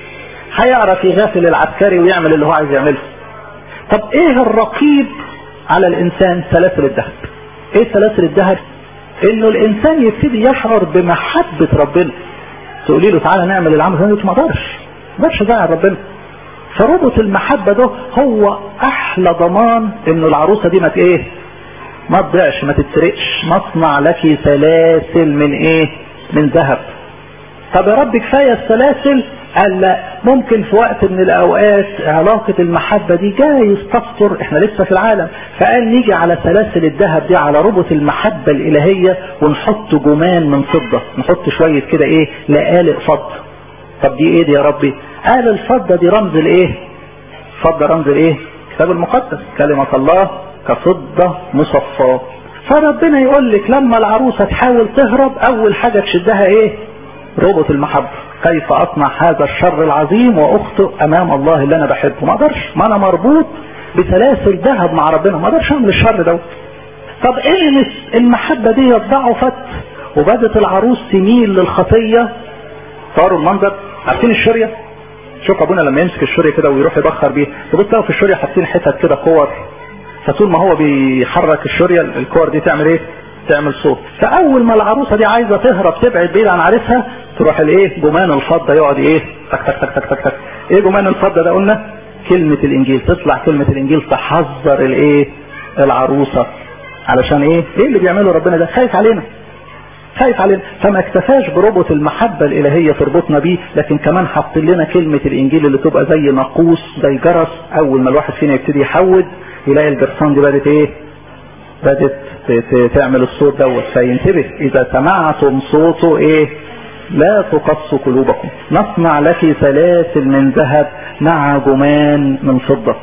هيعرف يغافل العسكري ويعمل اللي هو عايز يعمله طب ايه الرقيب على الانسان سلاسل الذهب ايه سلاسل الذهب انه الانسان يبتدي يشعر بمحبة ربنا تقولي له تعالى نعمل العمل ده ما اقدرش ما اقدرش ازعل ربنا فربط المحبة ده هو احلى ضمان انه العروسة دي ما ايه ما تضيعش ما تتسرقش مصنع لك سلاسل من ايه من ذهب طب يا رب كفاية السلاسل قال لا ممكن في وقت من الاوقات علاقة المحبة دي جايز تستر احنا لسه في العالم فقال نيجي على سلاسل الذهب دي على ربط المحبة الالهية ونحط جمان من فضة نحط شوية كده ايه لقالق فضة طب دي ايه دي يا ربي قال الفضة دي رمز الايه فضة رمز الايه كتاب المقدس كلمة الله كفضة مصفاة فربنا يقول لك لما العروسة تحاول تهرب اول حاجة تشدها ايه ربط المحبة كيف اصنع هذا الشر العظيم واخطئ امام الله اللي انا بحبه ما اقدرش ما انا مربوط بسلاسل ذهب مع ربنا ما اقدرش اعمل الشر دوت طب ايه المحبة دي ضعفت وبدت العروس تميل للخطية صاروا المنظر عارفين الشرية شوف ابونا لما يمسك الشرية كده ويروح يبخر بيه تبص تلاقوا في الشرية حاطين حتت كده كور فطول ما هو بيحرك الشرية الكور دي تعمل ايه تعمل صوت فاول ما العروسة دي عايزة تهرب تبعد بعيد عن عريسها تروح الايه جمان الفضة يقعد ايه تك تك تك تك تك تك ايه جمان الفضة ده قلنا كلمة الانجيل تطلع كلمة الانجيل تحذر الايه العروسة علشان ايه ايه اللي بيعمله ربنا ده خايف علينا خايف علينا فما اكتفاش بربط المحبة الالهية تربطنا بيه لكن كمان حط لنا كلمة الانجيل اللي تبقى زي ناقوس زي جرس اول ما الواحد فينا يبتدي يحود يلاقي الجرسان دي بدت ايه بدت تعمل الصوت دوت فينتبه اذا سمعتم صوته ايه لا تقص قلوبكم نصنع لك سلاسل من ذهب مع جمان من فضة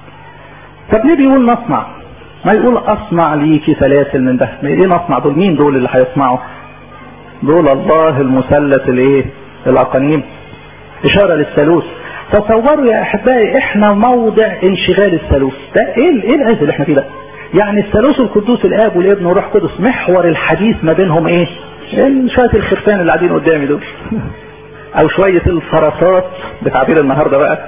طب ليه بيقول نصنع ما يقول اصنع ليكي سلاسل من ذهب ايه نصنع دول مين دول اللي هيصنعوا دول الله المثلث الايه الاقانيم اشارة للثالوث تصوروا يا احبائي احنا موضع انشغال الثالوث ده ايه ايه العز اللي احنا فيه ده يعني الثالوث القدوس الاب والابن والروح القدس محور الحديث ما بينهم ايه شوية الخرفان اللي قاعدين قدامي دول او شوية الفرسات بتعبير النهاردة بقى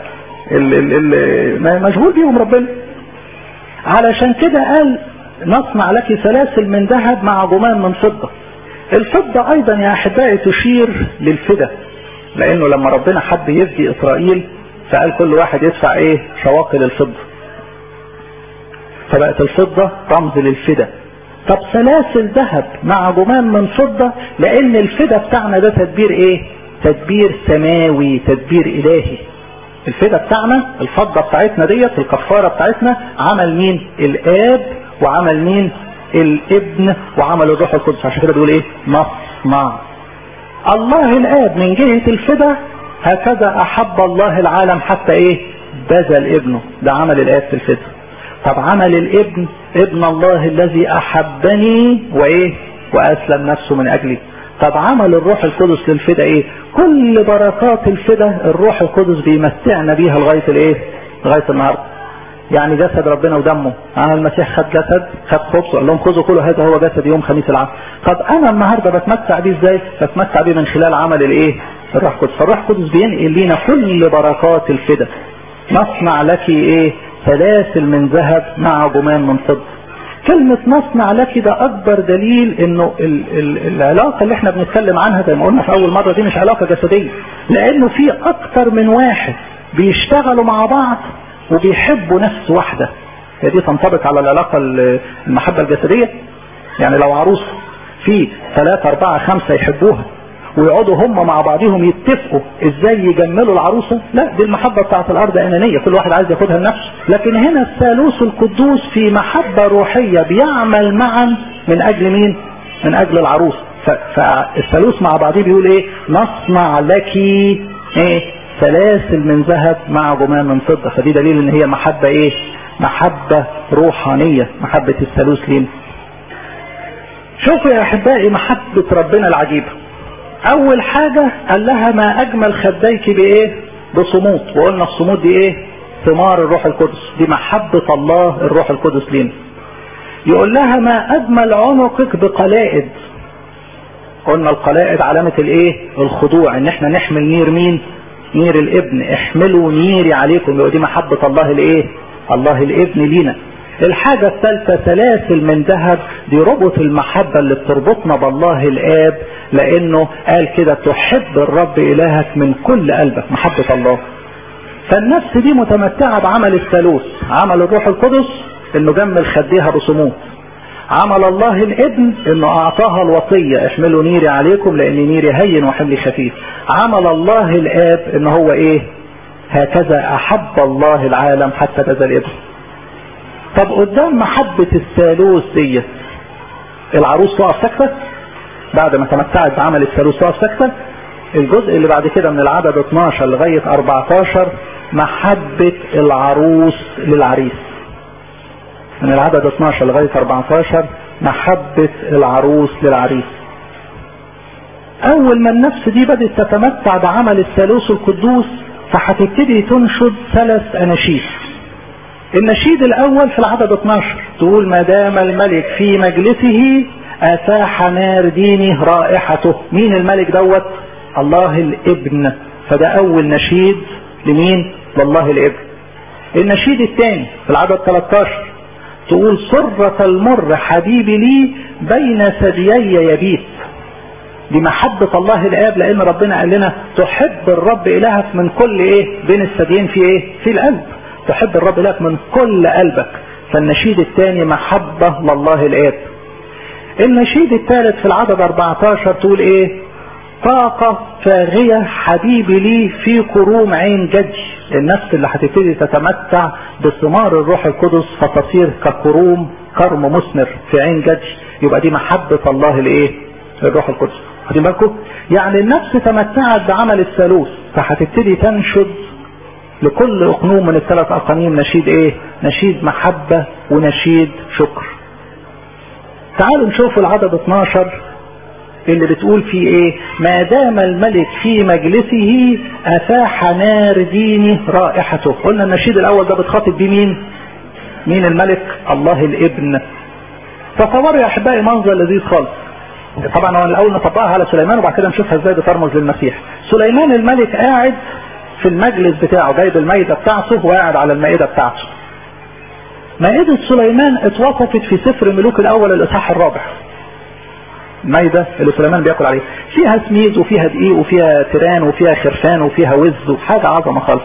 اللي مشغول بيهم ربنا علشان كده قال نصنع لك سلاسل من ذهب مع جمان من فضة الفضة ايضا يا احبائي تشير للفدا لانه لما ربنا حب يفدي اسرائيل فقال كل واحد يدفع ايه شواقل الفضة فبقت الفضة رمز للفدا طب سلاسل ذهب مع جمان من فضة لان الفدا بتاعنا ده تدبير ايه تدبير سماوي تدبير الهي الفدا بتاعنا الفضة بتاعتنا ديت الكفارة بتاعتنا عمل مين الاب وعمل مين الابن وعمل الروح القدس عشان كده بيقول ايه مصنع الله الاب من جهة الفدا هكذا احب الله العالم حتى ايه بذل ابنه ده عمل الاب في الفدا طب عمل الابن ابن الله الذي احبني وايه واسلم نفسه من اجلي طب عمل الروح القدس للفدا ايه كل بركات الفدا الروح القدس بيمتعنا بيها لغاية الايه لغاية النهاردة يعني جسد ربنا ودمه انا المسيح خد جسد خد خبز قال لهم خذوا كله هذا هو جسد يوم خميس العصر طب انا النهارده بتمتع بيه ازاي بتمتع بيه من خلال عمل الايه الروح القدس فالروح القدس بينقل لينا كل بركات الفدا نصنع لك ايه سلاسل من ذهب مع جمان من فضه كلمة نصنع لك ده أكبر دليل إنه ال ال العلاقة اللي احنا بنتكلم عنها زي ما قلنا في أول مرة دي مش علاقة جسدية لأنه في أكتر من واحد بيشتغلوا مع بعض وبيحبوا نفس واحدة هي دي تنطبق على العلاقة المحبة الجسدية يعني لو عروس في ثلاثة أربعة خمسة يحبوها ويقعدوا هم مع بعضهم يتفقوا ازاي يجملوا العروسة لا دي المحبة بتاعت الارض انانية كل واحد عايز ياخدها لنفسه لكن هنا الثالوث القدوس في محبة روحية بيعمل معا من اجل مين من اجل العروس فالثالوث مع بعضيه بيقول ايه نصنع لك ايه سلاسل من ذهب مع جمان من فضة فدي دليل ان هي محبة ايه محبة روحانية محبة الثالوث لينا شوفوا يا احبائي محبة ربنا العجيبة اول حاجة قال لها ما اجمل خديك بايه بصمود وقلنا الصمود دي ايه ثمار الروح القدس دي محبة الله الروح القدس لينا يقول لها ما اجمل عنقك بقلائد قلنا القلائد علامة الايه الخضوع ان احنا نحمل نير مين نير الابن احملوا نيري عليكم يبقى دي محبة الله الايه الله الابن لينا الحاجة الثالثة سلاسل من ذهب دي ربط المحبة اللي بتربطنا بالله الآب لأنه قال كده تحب الرب إلهك من كل قلبك محبة الله فالنفس دي متمتعة بعمل الثالوث عمل الروح القدس انه جمل خديها بصمود عمل الله الابن انه اعطاها الوصية احملوا نيري عليكم لان نيري هين وحملي خفيف عمل الله الاب ان هو ايه هكذا احب الله العالم حتى بذل الابن طب قدام محبة الثالوث ديت العروس تقف ساكتة بعد ما تمتعت بعمل الثالوث تقف ساكتة الجزء اللي بعد كده من العدد 12 لغاية 14 محبة العروس للعريس من العدد 12 لغاية 14 محبة العروس للعريس اول ما النفس دي بدأت تتمتع بعمل الثالوث القدوس فهتبتدي تنشد ثلاث اناشيد النشيد الاول في العدد 12 تقول ما دام الملك في مجلسه اتاح نار دينه رائحته مين الملك دوت الله الابن فده اول نشيد لمين لله الابن النشيد الثاني في العدد 13 تقول سرة المر حبيبي لي بين ثديي يبيت دي محبة الله الآب لأن ربنا قال لنا تحب الرب إلهك من كل إيه بين الثديين في إيه في القلب تحب الرب إلهك من كل قلبك فالنشيد الثاني محبة لله الآب النشيد الثالث في العدد 14 تقول إيه طاقة فاغية حبيبي لي في كروم عين جدي النفس اللي هتبتدي تتمتع بثمار الروح القدس فتصير ككروم كرم مثمر في عين جدي يبقى دي محبة الله الايه الروح القدس خدين بالكم يعني النفس تمتعت بعمل الثالوث فهتبتدي تنشد لكل اقنوم من الثلاث اقانيم نشيد ايه نشيد محبة ونشيد شكر تعالوا نشوف العدد 12 اللي بتقول فيه ايه ما دام الملك في مجلسه افاح نار دينه رائحته قلنا النشيد الاول ده بتخاطب بيه مين مين الملك الله الابن تصوروا يا احبائي منظر لذيذ خالص طبعا هو الاول نطبقها على سليمان وبعد كده نشوفها ازاي بترمز للمسيح سليمان الملك قاعد في المجلس بتاعه جايب المائدة بتاعته وقاعد على المائدة بتاعته مائدة سليمان اتوصفت في سفر ملوك الاول الاصحاح الرابع مايدة اللي سليمان بياكل عليها فيها سميد وفيها دقيق وفيها تيران وفيها خرفان وفيها وز وحاجة عظمة خالص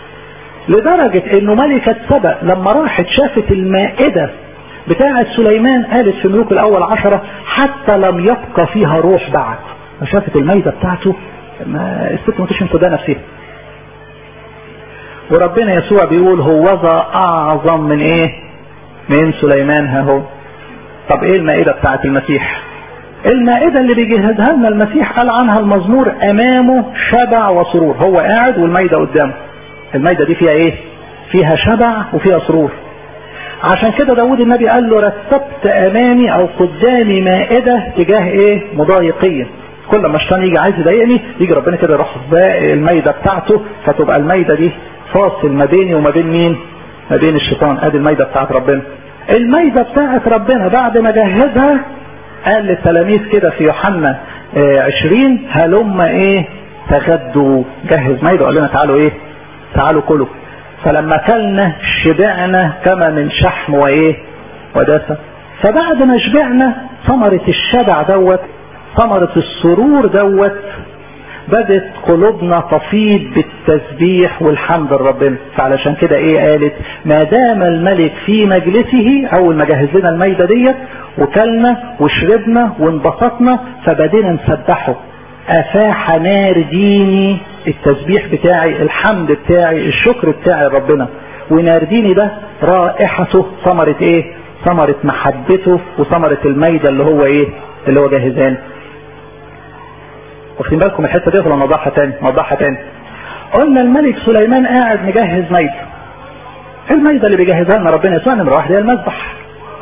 لدرجة انه ملكة سبأ لما راحت شافت المائدة بتاعة سليمان قالت في ملوك الاول عشرة حتى لم يبقى فيها روح بعد فشافت المائدة بتاعته ما الست ما تشمت ده نفسها وربنا يسوع بيقول هوذا اعظم من ايه من سليمان ها هو طب ايه المائدة بتاعت المسيح المائدة اللي بيجهزها لنا المسيح قال عنها المزمور امامه شبع وسرور هو قاعد والمائدة قدامه المائدة دي فيها ايه فيها شبع وفيها سرور عشان كده داود النبي قال له رتبت امامي او قدامي مائدة تجاه ايه مضايقية كل ما الشيطان يجي عايز يضايقني يجي ربنا كده يروح باقي المائدة بتاعته فتبقى المائدة دي فاصل ما بيني وما بين مين ما بين الشيطان ادي المائدة بتاعت ربنا المائدة بتاعت ربنا بعد ما جهزها قال للتلاميذ كده في يوحنا عشرين هلم ايه تغدوا جهز مائدة قال لنا تعالوا ايه تعالوا كلوا فلما كلنا شبعنا كما من شحم وايه ودسم فبعد ما شبعنا ثمرة الشبع دوت ثمرة السرور دوت بدت قلوبنا تفيض بالتسبيح والحمد لربنا فعلشان كده ايه قالت ما دام الملك في مجلسه اول ما جهز لنا الميدة ديت وكلنا وشربنا وانبسطنا فبدينا نسبحه افاح نار ديني التسبيح بتاعي الحمد بتاعي الشكر بتاعي ربنا ونار ديني ده رائحته ثمرة ايه ثمرة محبته وثمرة الميدة اللي هو ايه اللي هو جاهزان واخدين بالكم الحته دي ولا نوضحها تاني نوضحها تاني قلنا الملك سليمان قاعد مجهز ميدة الميدة اللي بيجهزها لنا ربنا يسوع نمرة واحد هي المذبح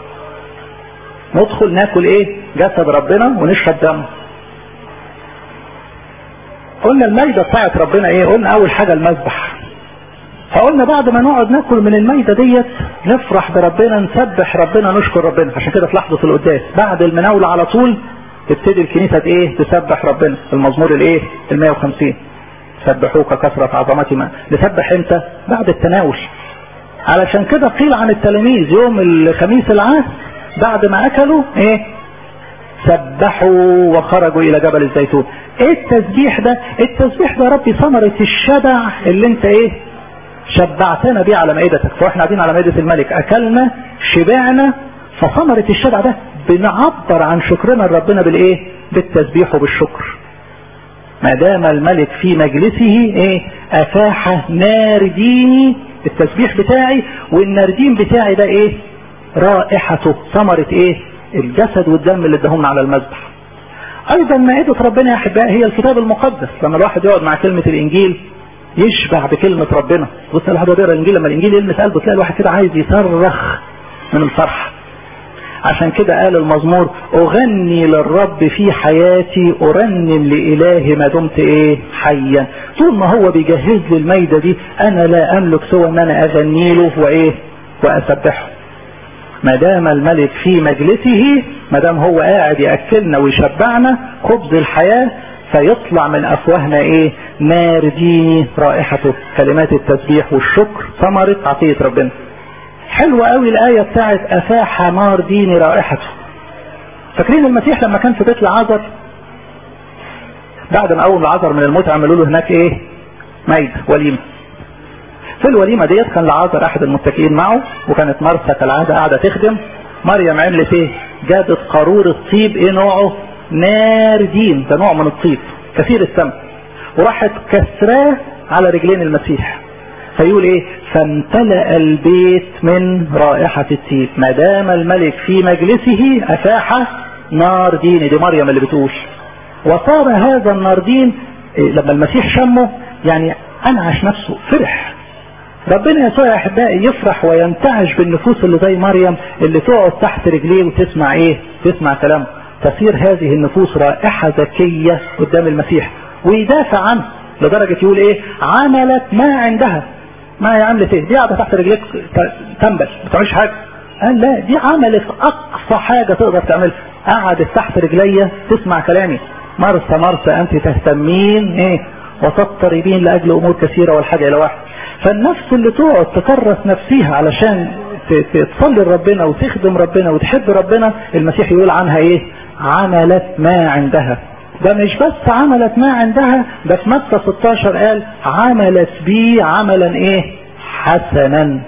ندخل ناكل ايه جسد ربنا ونشرب دمه قلنا الميدة بتاعت ربنا ايه قلنا اول حاجة المذبح فقلنا بعد ما نقعد ناكل من الميدة ديت نفرح بربنا نسبح ربنا نشكر ربنا عشان كده في لحظة القداس بعد المناولة على طول تبتدي الكنيسة ايه تسبح ربنا المزمور الايه ال 150 سبحوك كثرة عظمتي ما نسبح امتى بعد التناول علشان كده قيل عن التلاميذ يوم الخميس العام بعد ما اكلوا ايه سبحوا وخرجوا الى جبل الزيتون ايه التسبيح ده التسبيح ده ربي ثمرة الشبع اللي انت ايه شبعتنا بيه على مائدتك فاحنا قاعدين على مائدة الملك اكلنا شبعنا فثمرة الشبع ده بنعبر عن شكرنا لربنا بالايه بالتسبيح وبالشكر ما دام الملك في مجلسه ايه افاح نار ديني التسبيح بتاعي والناردين بتاعي ده ايه رائحته ثمرة ايه الجسد والدم اللي اداهم على المذبح ايضا مائدة ربنا يا احبائي هي الكتاب المقدس لما الواحد يقعد مع كلمة الانجيل يشبع بكلمة ربنا بص الواحد بيقرا الانجيل لما الانجيل يلمس قلبه تلاقي الواحد كده عايز يصرخ من الفرح عشان كده قال المزمور اغني للرب في حياتي ارنم لالهي ما دمت ايه حيا طول ما هو بيجهز لي الميدة دي انا لا املك سوى ان انا اغني له وايه واسبحه ما دام الملك في مجلسه ما دام هو قاعد ياكلنا ويشبعنا خبز الحياه فيطلع من افواهنا ايه نار ديني رائحته كلمات التسبيح والشكر ثمرة عطية ربنا حلوة قوي الآية بتاعت أفاح نار ديني رائحته فاكرين المسيح لما كان في بيت العذر بعد ما أول العذر من الموت عملوا له هناك إيه ميت وليمة في الوليمة ديت كان العذر أحد المتكئين معه وكانت مرسى كالعادة قاعدة تخدم مريم عملت إيه جابت قارورة طيب إيه نوعه نار دين ده نوع من الطيب كثير السمن وراحت كسراه على رجلين المسيح فيقول ايه فامتلأ البيت من رائحة الطيب ما دام الملك في مجلسه افاح نار دين دي مريم اللي بتقول وصار هذا الناردين إيه لما المسيح شمه يعني انعش نفسه فرح ربنا يسوع يا احبائي يفرح وينتعش بالنفوس اللي زي مريم اللي تقعد تحت رجليه وتسمع ايه تسمع كلامه تصير هذه النفوس رائحة ذكية قدام المسيح ويدافع عنه لدرجة يقول ايه عملت ما عندها ما هي عملت ايه دي قاعدة تحت رجليك تنبل ما بتعملش حاجة قال لا دي عملت اقصى حاجة تقدر تعملها قعدت تحت رجليا تسمع كلامي مرسى مرسى انت تهتمين ايه وتضطربين لاجل امور كثيرة والحاجة الى واحد فالنفس اللي تقعد تكرس نفسها علشان تصلي لربنا وتخدم ربنا وتحب ربنا المسيح يقول عنها ايه عملت ما عندها ده مش بس عملت ما عندها ده في متى 16 قال عملت بي عملا ايه حسنا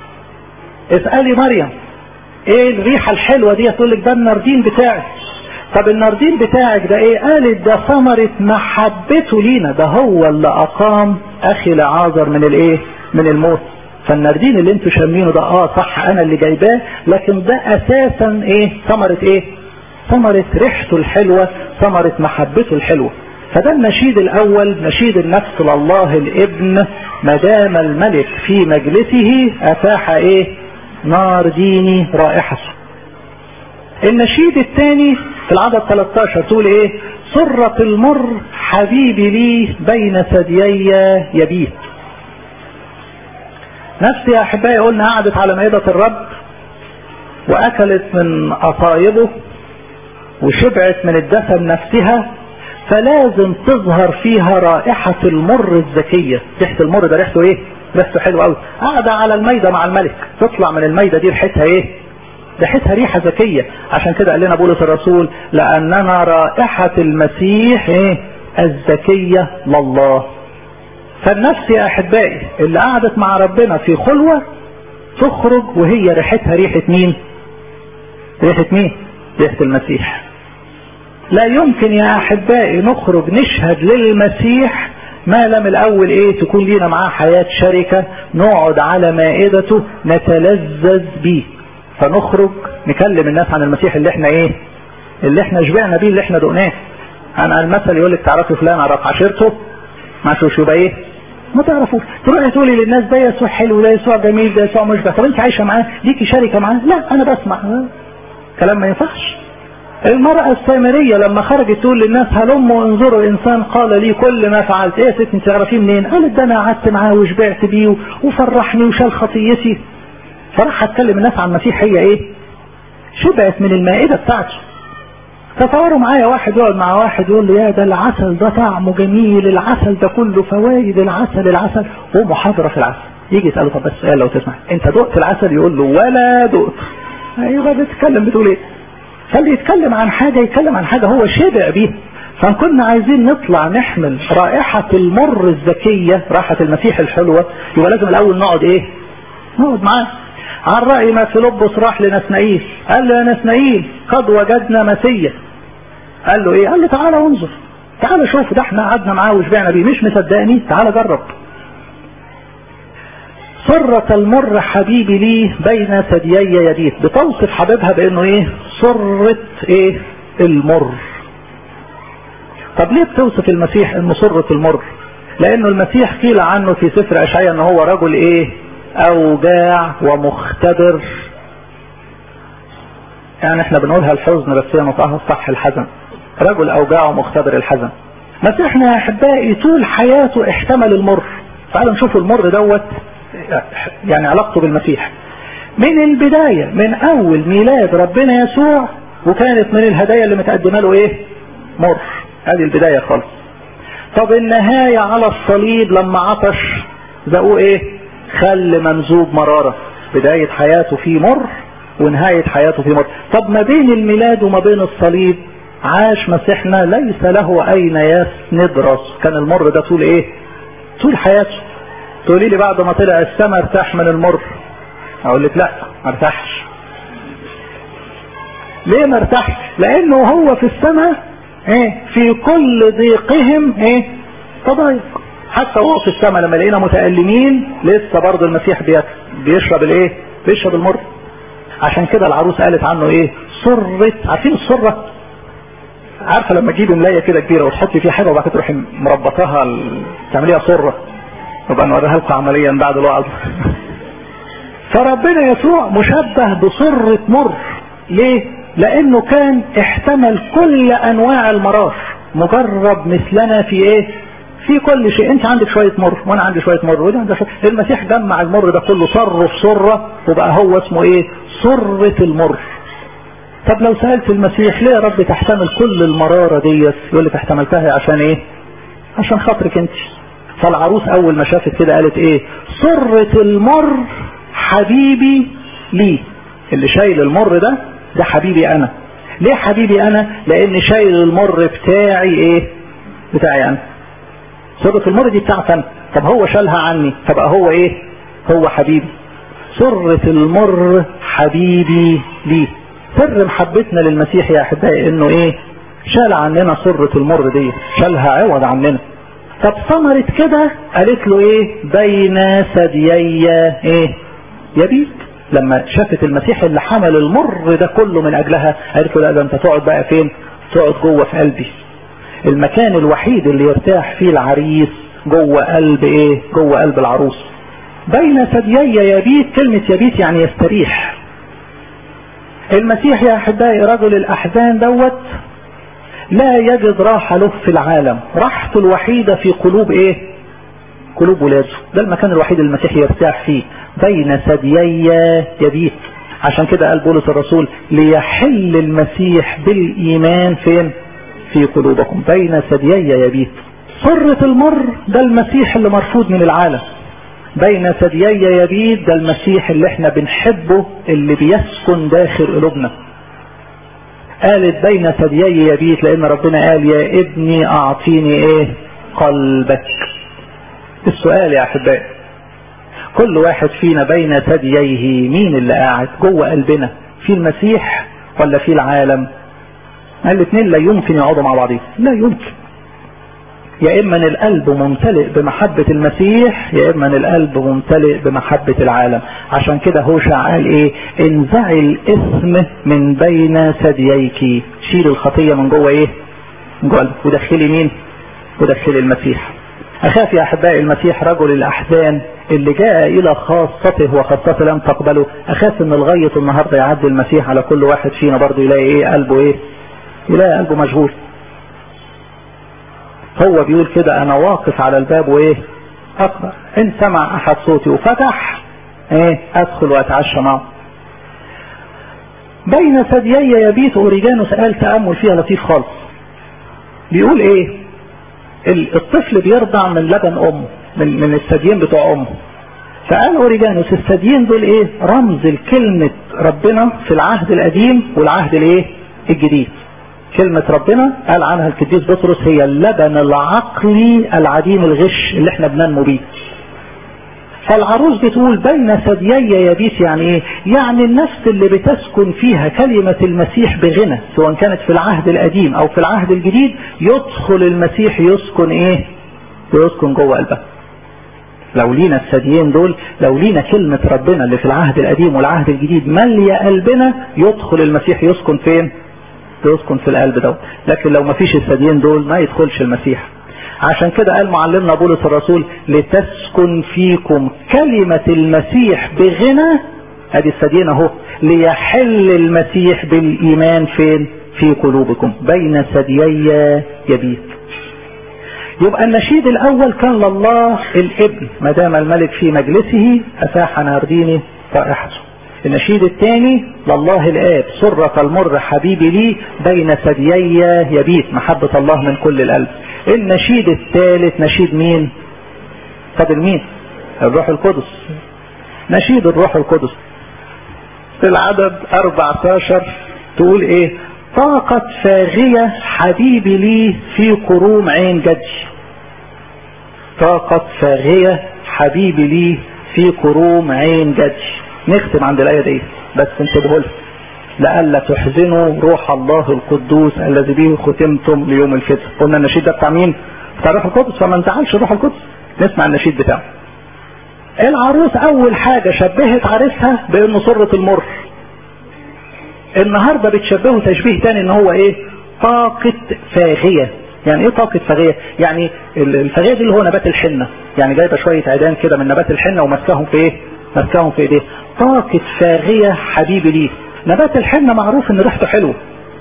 اسألي مريم ايه الريحة الحلوة دي تقول لك ده الناردين بتاعي طب الناردين بتاعك ده ايه قالت ده ثمرة محبته لينا ده هو اللي اقام اخي لعازر من الايه من الموت فالناردين اللي انتوا شامينه ده اه صح انا اللي جايباه لكن ده اساسا ايه ثمرة ايه ثمرة ريحته الحلوة ثمرة محبته الحلوة فده النشيد الاول نشيد النفس لله الابن ما دام الملك في مجلسه افاح ايه نار ديني رائحته النشيد الثاني في العدد 13 تقول ايه سرة المر حبيبي لي بين ثديي يبيت نفسي يا احبائي قلنا قعدت على مائدة الرب واكلت من قصايبه وشبعت من الدسم نفسها فلازم تظهر فيها رائحة المر الذكية ريحة المر ده ريحته ايه ريحته حلوة قوي قاعدة على الميدة مع الملك تطلع من الميدة دي ريحتها ايه ريحتها ريحة ذكية عشان كده قال لنا بولس الرسول لأننا رائحة المسيح ايه الذكية لله فالنفس يا أحبائي اللي قعدت مع ربنا في خلوة تخرج وهي ريحتها ريحة مين ريحة مين ريحة المسيح لا يمكن يا أحبائي نخرج نشهد للمسيح ما لم الأول إيه تكون لينا معاه حياة شركة نقعد على مائدته نتلذذ بيه فنخرج نكلم الناس عن المسيح اللي احنا ايه اللي احنا شبعنا بيه اللي احنا دقناه انا المثل يقول لك تعرفي فلان عرف عشيرته ما شوش يبقى ايه ما تعرفوش تروحي تقولي للناس ده يسوع حلو ده يسوع جميل ده يسوع مشبع طب انت عايشه معاه ليكي شركه معاه لا انا بسمع كلام ما ينفعش المرأة السامرية لما خرجت تقول للناس هلموا انظروا انسان قال لي كل ما فعلت ايه يا ست انت تعرفيه منين قالت ده انا قعدت معاه وشبعت بيه وفرحني وشال خطيتي فراح اتكلم الناس عن المسيح هي ايه شبعت من المائدة بتاعته تصوروا معايا واحد يقعد مع واحد يقول له يا ده العسل ده طعمه جميل العسل ده كله فوائد العسل العسل ومحاضرة في العسل يجي يسأله طب بس سؤال لو تسمع انت دقت العسل يقول له ولا دقت ايوه بتتكلم بتقول ايه خلي يتكلم عن حاجة يتكلم عن حاجة هو شبع بيها فكنا عايزين نطلع نحمل رائحة المر الذكية رائحة المسيح الحلوة يبقى لازم الاول نقعد ايه نقعد معاه عن رأي ما فيلبس راح لنسنائيل قال له يا نسنائيل قد وجدنا مسيا قال له ايه قال له تعالى انظر تعالى شوف ده احنا قعدنا معاه وشبعنا بيه مش مصدقني تعالى جرب سرة المر حبيبي لي بين ثديي يديك بتوصف حبيبها بانه ايه سرة ايه المر طب ليه بتوصف المسيح انه سرة المر لانه المسيح قيل عنه في سفر اشعياء ان هو رجل ايه اوجاع ومختبر يعني احنا بنقولها الحزن بس هي نطقها الصح الحزن رجل اوجاع ومختبر الحزن مسيحنا يا احبائي طول حياته احتمل المر تعالوا نشوف المر دوت يعني علاقته بالمسيح من البداية من اول ميلاد ربنا يسوع وكانت من الهدايا اللي متقدمه له ايه مر هذه البداية خالص طب النهاية على الصليب لما عطش ذاقوه ايه خل ممزوج مرارة بداية حياته في مر ونهاية حياته في مر طب ما بين الميلاد وما بين الصليب عاش مسيحنا ليس له اين يسند راسه كان المر ده طول ايه طول حياته تقولي لي بعد ما طلع السماء ارتاح من المر اقول لك لا ما ارتاحش ليه ما ارتاحش لانه هو في السماء ايه في كل ضيقهم ايه تضايق حتى هو في السماء لما لقينا متألمين لسه برضه المسيح بيشرب الايه بيشرب المر عشان كده العروس قالت عنه ايه سرت عارفين السرة عارفة لما تجيبي ملاية كده كبيرة وتحطي فيها حاجة وبعد كده تروحي مربطاها تعمليها سرة نبقى نوريها لكم عمليا بعد الوعظ فربنا يسوع مشبه بسرة مر ليه لانه كان احتمل كل انواع المرار مجرب مثلنا في ايه في كل شيء انت عندك شوية مر وانا عندي شوية مر وده عندك شوية المسيح جمع المر ده كله صره في سرة وبقى هو اسمه ايه سرة المر طب لو سألت المسيح ليه يا رب تحتمل كل المرارة ديت يقول لك احتملتها عشان ايه عشان خاطرك انت فالعروس اول ما شافت كده قالت ايه سرة المر حبيبي لي اللي شايل المر ده ده حبيبي انا ليه حبيبي انا لان شايل المر بتاعي ايه بتاعي انا سرة المر دي بتاعتي انا طب هو شالها عني فبقى هو ايه هو حبيبي سرة المر حبيبي لي سر محبتنا للمسيح يا احبائي انه ايه شال عننا سرة المر دي شالها عوض عننا طب ثمرت كده قالت له ايه بين ثديي ايه يبيت لما شافت المسيح اللي حمل المر ده كله من اجلها قالت له لا ده انت تقعد بقى فين تقعد جوه في قلبي المكان الوحيد اللي يرتاح فيه العريس جوه قلب ايه جوه قلب العروس بين ثديي يبيت كلمة يبيت يعني يستريح المسيح يا احبائي رجل الاحزان دوت لا يجد راحة له في العالم راحته الوحيدة في قلوب ايه قلوب ولاده ده المكان الوحيد اللي المسيح يرتاح فيه بين ثديي يبيت عشان كده قال بولس الرسول ليحل المسيح بالايمان فين في قلوبكم بين ثديي يبيت سرة المر ده المسيح اللي مرفوض من العالم بين ثديي يبيت ده المسيح اللي احنا بنحبه اللي بيسكن داخل قلوبنا قالت بين ثديي يبيت لان ربنا قال يا ابني اعطيني ايه قلبك السؤال يا احبائي كل واحد فينا بين ثدييه مين اللي قاعد جوه قلبنا في المسيح ولا في العالم الاثنين لا يمكن يقعدوا مع بعضهم لا يمكن يا اما القلب ممتلئ بمحبة المسيح يا اما القلب ممتلئ بمحبة العالم عشان كده هوشع قال ايه انزعي الاسم من بين ثدييك شيل الخطية من جوه ايه من جوه قلبك ودخلي مين ودخلي المسيح اخاف يا احبائي المسيح رجل الاحزان اللي جاء الى خاصته وخاصته لم تقبله اخاف ان لغاية النهاردة يعدي المسيح على كل واحد فينا برضه يلاقي ايه قلبه ايه يلاقي قلبه مشغول هو بيقول كده انا واقف على الباب وايه اقرا ان سمع احد صوتي وفتح ايه ادخل واتعشى معه بين ثديي يبيت اوريجانوس قال تامل فيها لطيف خالص بيقول ايه الطفل بيرضع من لبن امه من من الثديين بتوع امه فقال اوريجانوس الثديين دول ايه رمز لكلمه ربنا في العهد القديم والعهد الايه الجديد كلمة ربنا قال عنها القديس بطرس هي اللبن العقلي العديم الغش اللي احنا بننمو بيه فالعروس بتقول بين ثديي يبيت يعني ايه يعني النفس اللي بتسكن فيها كلمة المسيح بغنى سواء كانت في العهد القديم او في العهد الجديد يدخل المسيح يسكن ايه يسكن جوه قلبها لو لينا الثديين دول لو لينا كلمة ربنا اللي في العهد القديم والعهد الجديد مالية قلبنا يدخل المسيح يسكن فين يسكن في القلب ده لكن لو ما فيش الثديين دول ما يدخلش المسيح عشان كده قال معلمنا بولس الرسول لتسكن فيكم كلمة المسيح بغنى ادي الثديين اهو ليحل المسيح بالايمان فين في قلوبكم بين ثديي يبيت يبقى النشيد الاول كان لله الابن ما دام الملك في مجلسه افاح نارديني رائحته النشيد الثاني لله الآب سرة المر حبيبي لي بين ثديي يبيت محبة الله من كل القلب النشيد الثالث نشيد مين فاضل مين الروح القدس نشيد الروح القدس في العدد 14 تقول ايه طاقة فاغية حبيبي لي في كروم عين جدي طاقة فاغية حبيبي لي في كروم عين جدي نختم عند الآية دي بس انتبهوا لها لئلا تحزنوا روح الله القدوس الذي به ختمتم ليوم الفتح قلنا النشيد ده بتاع مين بتاع روح القدس فما نزعلش روح القدس نسمع النشيد بتاعه العروس اول حاجة شبهت عريسها بانه سرة المر النهاردة بتشبهه تشبيه تاني ان هو ايه طاقة فاغية يعني ايه طاقة فاغية يعني الفاغية دي اللي هو نبات الحنة يعني جايبة شوية عيدان كده من نبات الحنة ومسكاهم في ايه مسكاهم في ايديه طاقة فاغية حبيبي ليه نبات الحنة معروف ان ريحته حلوه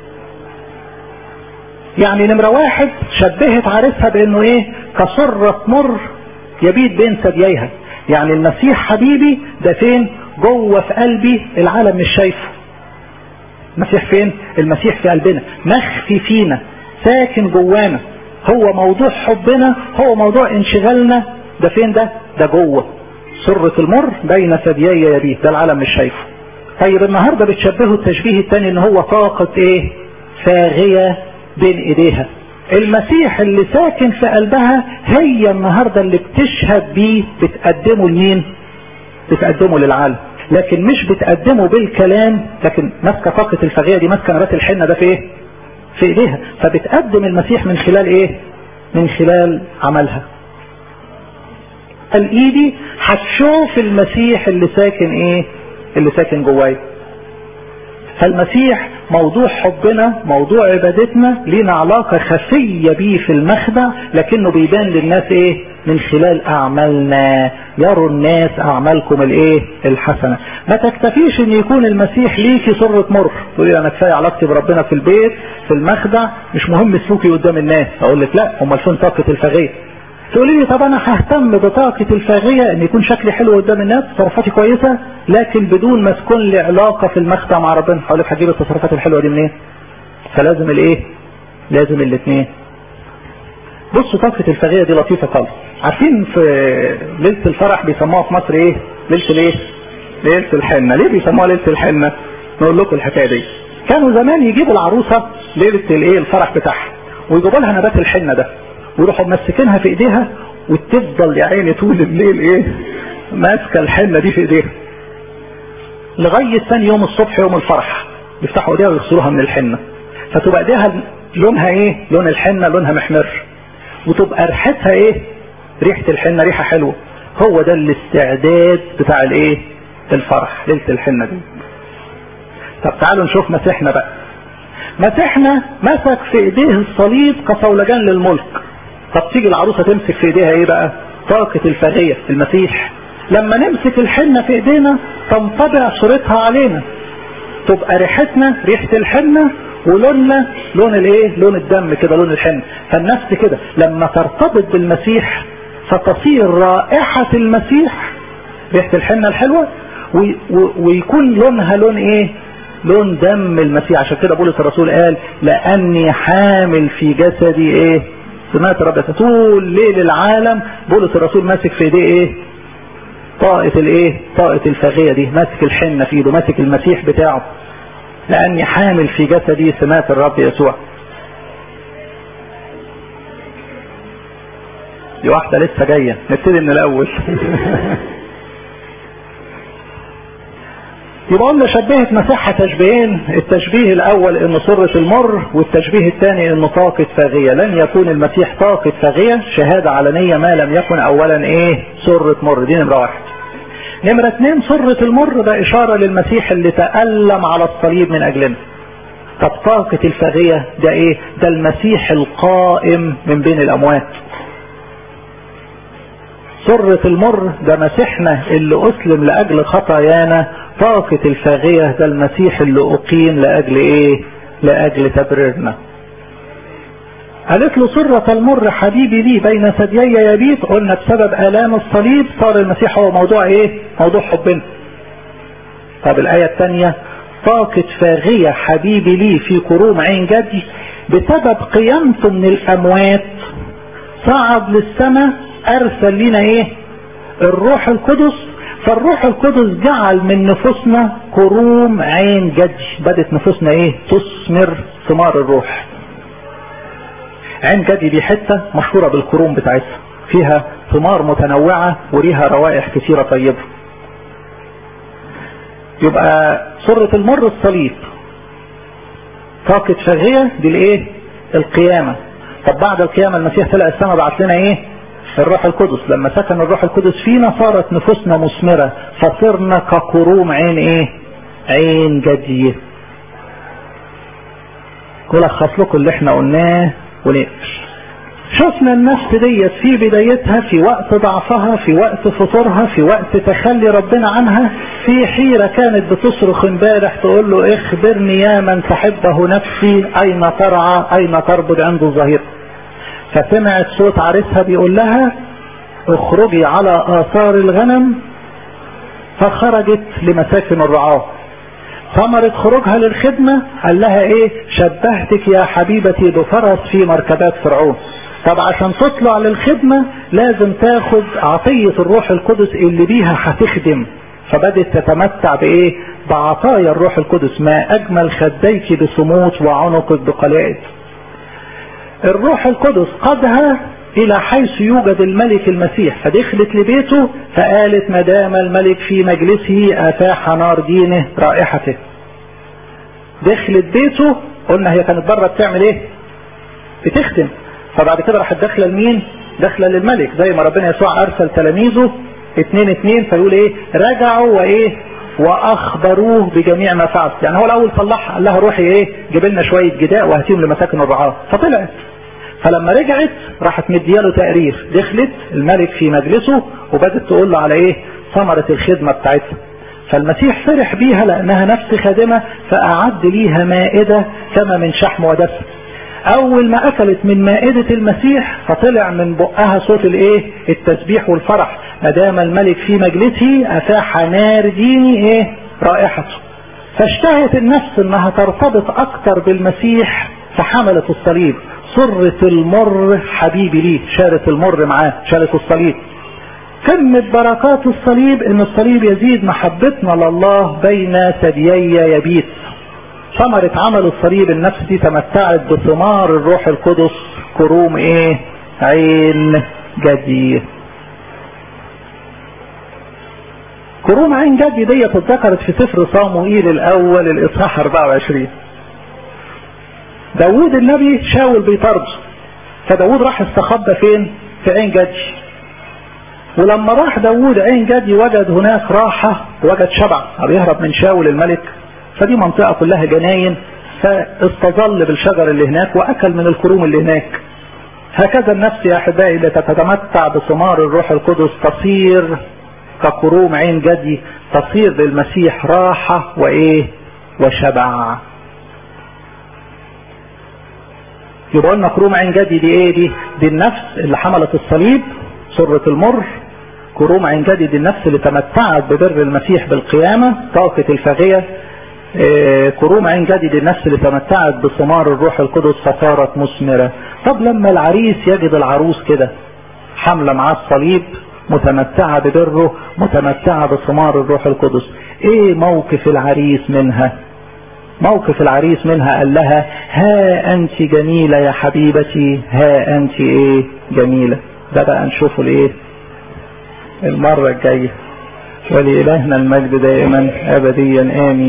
يعني نمرة واحد شبهت عارفها بانه ايه كسرة مر يبيت بين ثدييها يعني المسيح حبيبي ده فين جوه في قلبي العالم مش شايفه المسيح فين المسيح في قلبنا مخفي فينا ساكن جوانا هو موضوع حبنا هو موضوع انشغالنا ده فين ده ده جوه سرة المر بين ثديي يبيت ده العالم مش شايفه طيب النهاردة بتشبهه التشبيه الثاني ان هو طاقة ايه فاغية بين ايديها المسيح اللي ساكن في قلبها هي النهاردة اللي بتشهد بيه بتقدمه لمين بتقدمه للعالم لكن مش بتقدمه بالكلام لكن ماسكه طاقه الفغيه دي ماسكه نبات الحنه ده في ايه في ايديها فبتقدم المسيح من خلال ايه من خلال عملها الايدي هتشوف المسيح اللي ساكن ايه اللي ساكن جواي فالمسيح موضوع حبنا موضوع عبادتنا لينا علاقة خفية بيه في المخدع لكنه بيبان للناس ايه من خلال اعمالنا يروا الناس اعمالكم الايه الحسنة ما تكتفيش ان يكون المسيح ليكي صرة مر تقولي انا كفاية علاقتي بربنا في البيت في المخدع مش مهم سلوكي قدام الناس اقول لك لا امال فين طاقة الفغية تقولي لي طب انا ههتم بطاقة الفاغية ان يكون شكلي حلو قدام الناس تصرفاتي كويسة لكن بدون ما تكون لي علاقة في المخدع مع ربنا هقول لك هجيب التصرفات الحلوة دي منين فلازم الايه لازم الاثنين بصوا طاقة الفاغية دي لطيفة خالص عارفين في ليلة الفرح بيسموها في مصر ايه ليلة الايه ليلة الحنة ليه بيسموها ليلة الحنة نقول لكم الحكاية دي كانوا زمان يجيبوا العروسة ليلة الايه الفرح بتاعها ويجيبوا لها نبات الحنة ده ويروحوا ممسكينها في ايديها وتفضل يا عيني طول الليل ايه ماسكه الحنه دي في ايديها لغايه ثاني يوم الصبح يوم الفرح يفتحوا ايديها ويغسلوها من الحنه فتبقى ايديها لونها ايه لون الحنه لونها محمر وتبقى ريحتها ايه ريحه الحنه ريحه حلوه هو ده الاستعداد بتاع الايه الفرح ليله الحنه دي طب تعالوا نشوف مسيحنا بقى مسيحنا مسك في ايديه الصليب كصولجان للملك طب تيجي العروسة تمسك في ايديها ايه بقى طاقة الفغية المسيح لما نمسك الحنة في ايدينا تنطبع صورتها علينا تبقى ريحتنا ريحة الحنة ولوننا لون الايه لون الدم كده لون الحنة فالنفس كده لما ترتبط بالمسيح فتصير رائحة المسيح ريحة الحنة الحلوة ويكون لونها لون ايه لون دم المسيح عشان كده بولس الرسول قال لاني حامل في جسدي ايه سمعت رب طول ليل العالم بولس الرسول ماسك في ايديه ايه طاقة الايه طاقة الفاغية دي ماسك الحنة في ايده ماسك المسيح بتاعه لاني حامل في جسدي سمات الرب يسوع دي واحدة لسه جاية نبتدي من الاول يبقى قلنا شبهت مساحة تشبيهين التشبيه الاول ان صرة المر والتشبيه الثاني ان طاقة فاغية لن يكون المسيح طاقة فاغية شهادة علنية ما لم يكن اولا ايه صرة مر دي نمرة واحد نمرة اثنين صرة المر ده اشارة للمسيح اللي تألم على الصليب من اجلنا طب طاقة الفاغية ده ايه ده المسيح القائم من بين الاموات سرة المر ده مسيحنا اللي اسلم لاجل خطايانا طاقة الفاغية ده المسيح اللي أقيم لأجل إيه لأجل تبريرنا قالت له سرة المر حبيبي لي بين ثديي يبيت قلنا بسبب آلام الصليب صار المسيح هو موضوع إيه موضوع حبنا طب الآية الثانية طاقة فاغية حبيبي لي في كروم عين جدي بسبب قيامته من الأموات صعد للسماء أرسل لنا إيه الروح القدس فالروح القدس جعل من نفوسنا كروم عين جدي بدت نفوسنا ايه تثمر ثمار الروح عين جدي دي حتة مشهورة بالكروم بتاعتها فيها ثمار متنوعة وليها روائح كثيرة طيبة يبقى سرة المر الصليب طاقة فاغية دي الايه القيامة طب بعد القيامة المسيح طلع السماء بعت لنا ايه الروح القدس لما سكن الروح القدس فينا صارت نفوسنا مثمرة فصرنا ككروم عين ايه عين جدية ولخص لكم اللي احنا قلناه ونقفل شفنا النفس ديت في بدايتها في وقت ضعفها في وقت فطورها في وقت تخلي ربنا عنها في حيرة كانت بتصرخ امبارح تقول له اخبرني يا من تحبه نفسي اين ترعى اين تربض عنده الظهير فسمعت صوت عريسها بيقول لها اخرجي على اثار الغنم فخرجت لمساكن الرعاة ثمرة خروجها للخدمة قال لها ايه شبهتك يا حبيبتي بفرس في مركبات فرعون طب عشان تطلع للخدمة لازم تاخد عطية الروح القدس اللي بيها هتخدم فبدت تتمتع بايه بعطايا الروح القدس ما اجمل خديك بصموت وعنقك بقلائد الروح القدس قادها الى حيث يوجد الملك المسيح فدخلت لبيته فقالت ما دام الملك في مجلسه افاح نار دينه رائحته دخلت بيته قلنا هي كانت بره بتعمل ايه بتختم فبعد كده راحت داخله لمين داخله للملك زي ما ربنا يسوع ارسل تلاميذه اتنين اتنين فيقول ايه رجعوا وايه واخبروه بجميع ما فعل يعني هو الاول صلحها قال لها روحي ايه جيب لنا شويه جداء وهاتيهم لمساكن الرعاه فطلعت فلما رجعت راحت مدياله تقرير دخلت الملك في مجلسه وبدت تقول له على ايه ثمره الخدمه بتاعتها فالمسيح فرح بيها لانها نفس خادمه فاعد ليها مائده كما من شحم ودسم اول ما اكلت من مائدة المسيح فطلع من بقها صوت الايه التسبيح والفرح ما دام الملك في مجلسه افاح نار ديني ايه رائحته فاشتهت النفس انها ترتبط اكتر بالمسيح فحملت الصليب صرت المر حبيبي ليه شالت المر معاه شالت الصليب كمت بركات الصليب ان الصليب يزيد محبتنا لله بين ثديي يبيت ثمرة عمل الصليب النفس دي تمتعت بثمار الروح القدس كروم ايه عين جدي كروم عين جدي دي اتذكرت في سفر صاموئيل الاول الاصحاح 24 داوود النبي شاول بيطرده فداوود راح استخبى فين في عين جدي ولما راح داوود عين جدي وجد هناك راحة وجد شبع بيهرب من شاول الملك فدي منطقة كلها جناين فاستظل بالشجر اللي هناك واكل من الكروم اللي هناك هكذا النفس يا احبائي اللي تتمتع بثمار الروح القدس تصير ككروم عين جدي تصير للمسيح راحة وايه وشبع يبقى لنا كروم عين جدي دي ايه دي دي النفس اللي حملت الصليب سرة المر كروم عين جدي دي النفس اللي تمتعت ببر المسيح بالقيامة طاقة الفاغية إيه كروم عين جديد النفس اللي تمتعت بثمار الروح القدس فصارت مثمرة طب لما العريس يجد العروس كده حاملة معاه الصليب متمتعة ببره متمتعة بثمار الروح القدس ايه موقف العريس منها موقف العريس منها قال لها ها انت جميلة يا حبيبتي ها انت ايه جميلة ده بقى نشوفه الايه المرة الجاية ولإلهنا المجد دائما أبديا آمين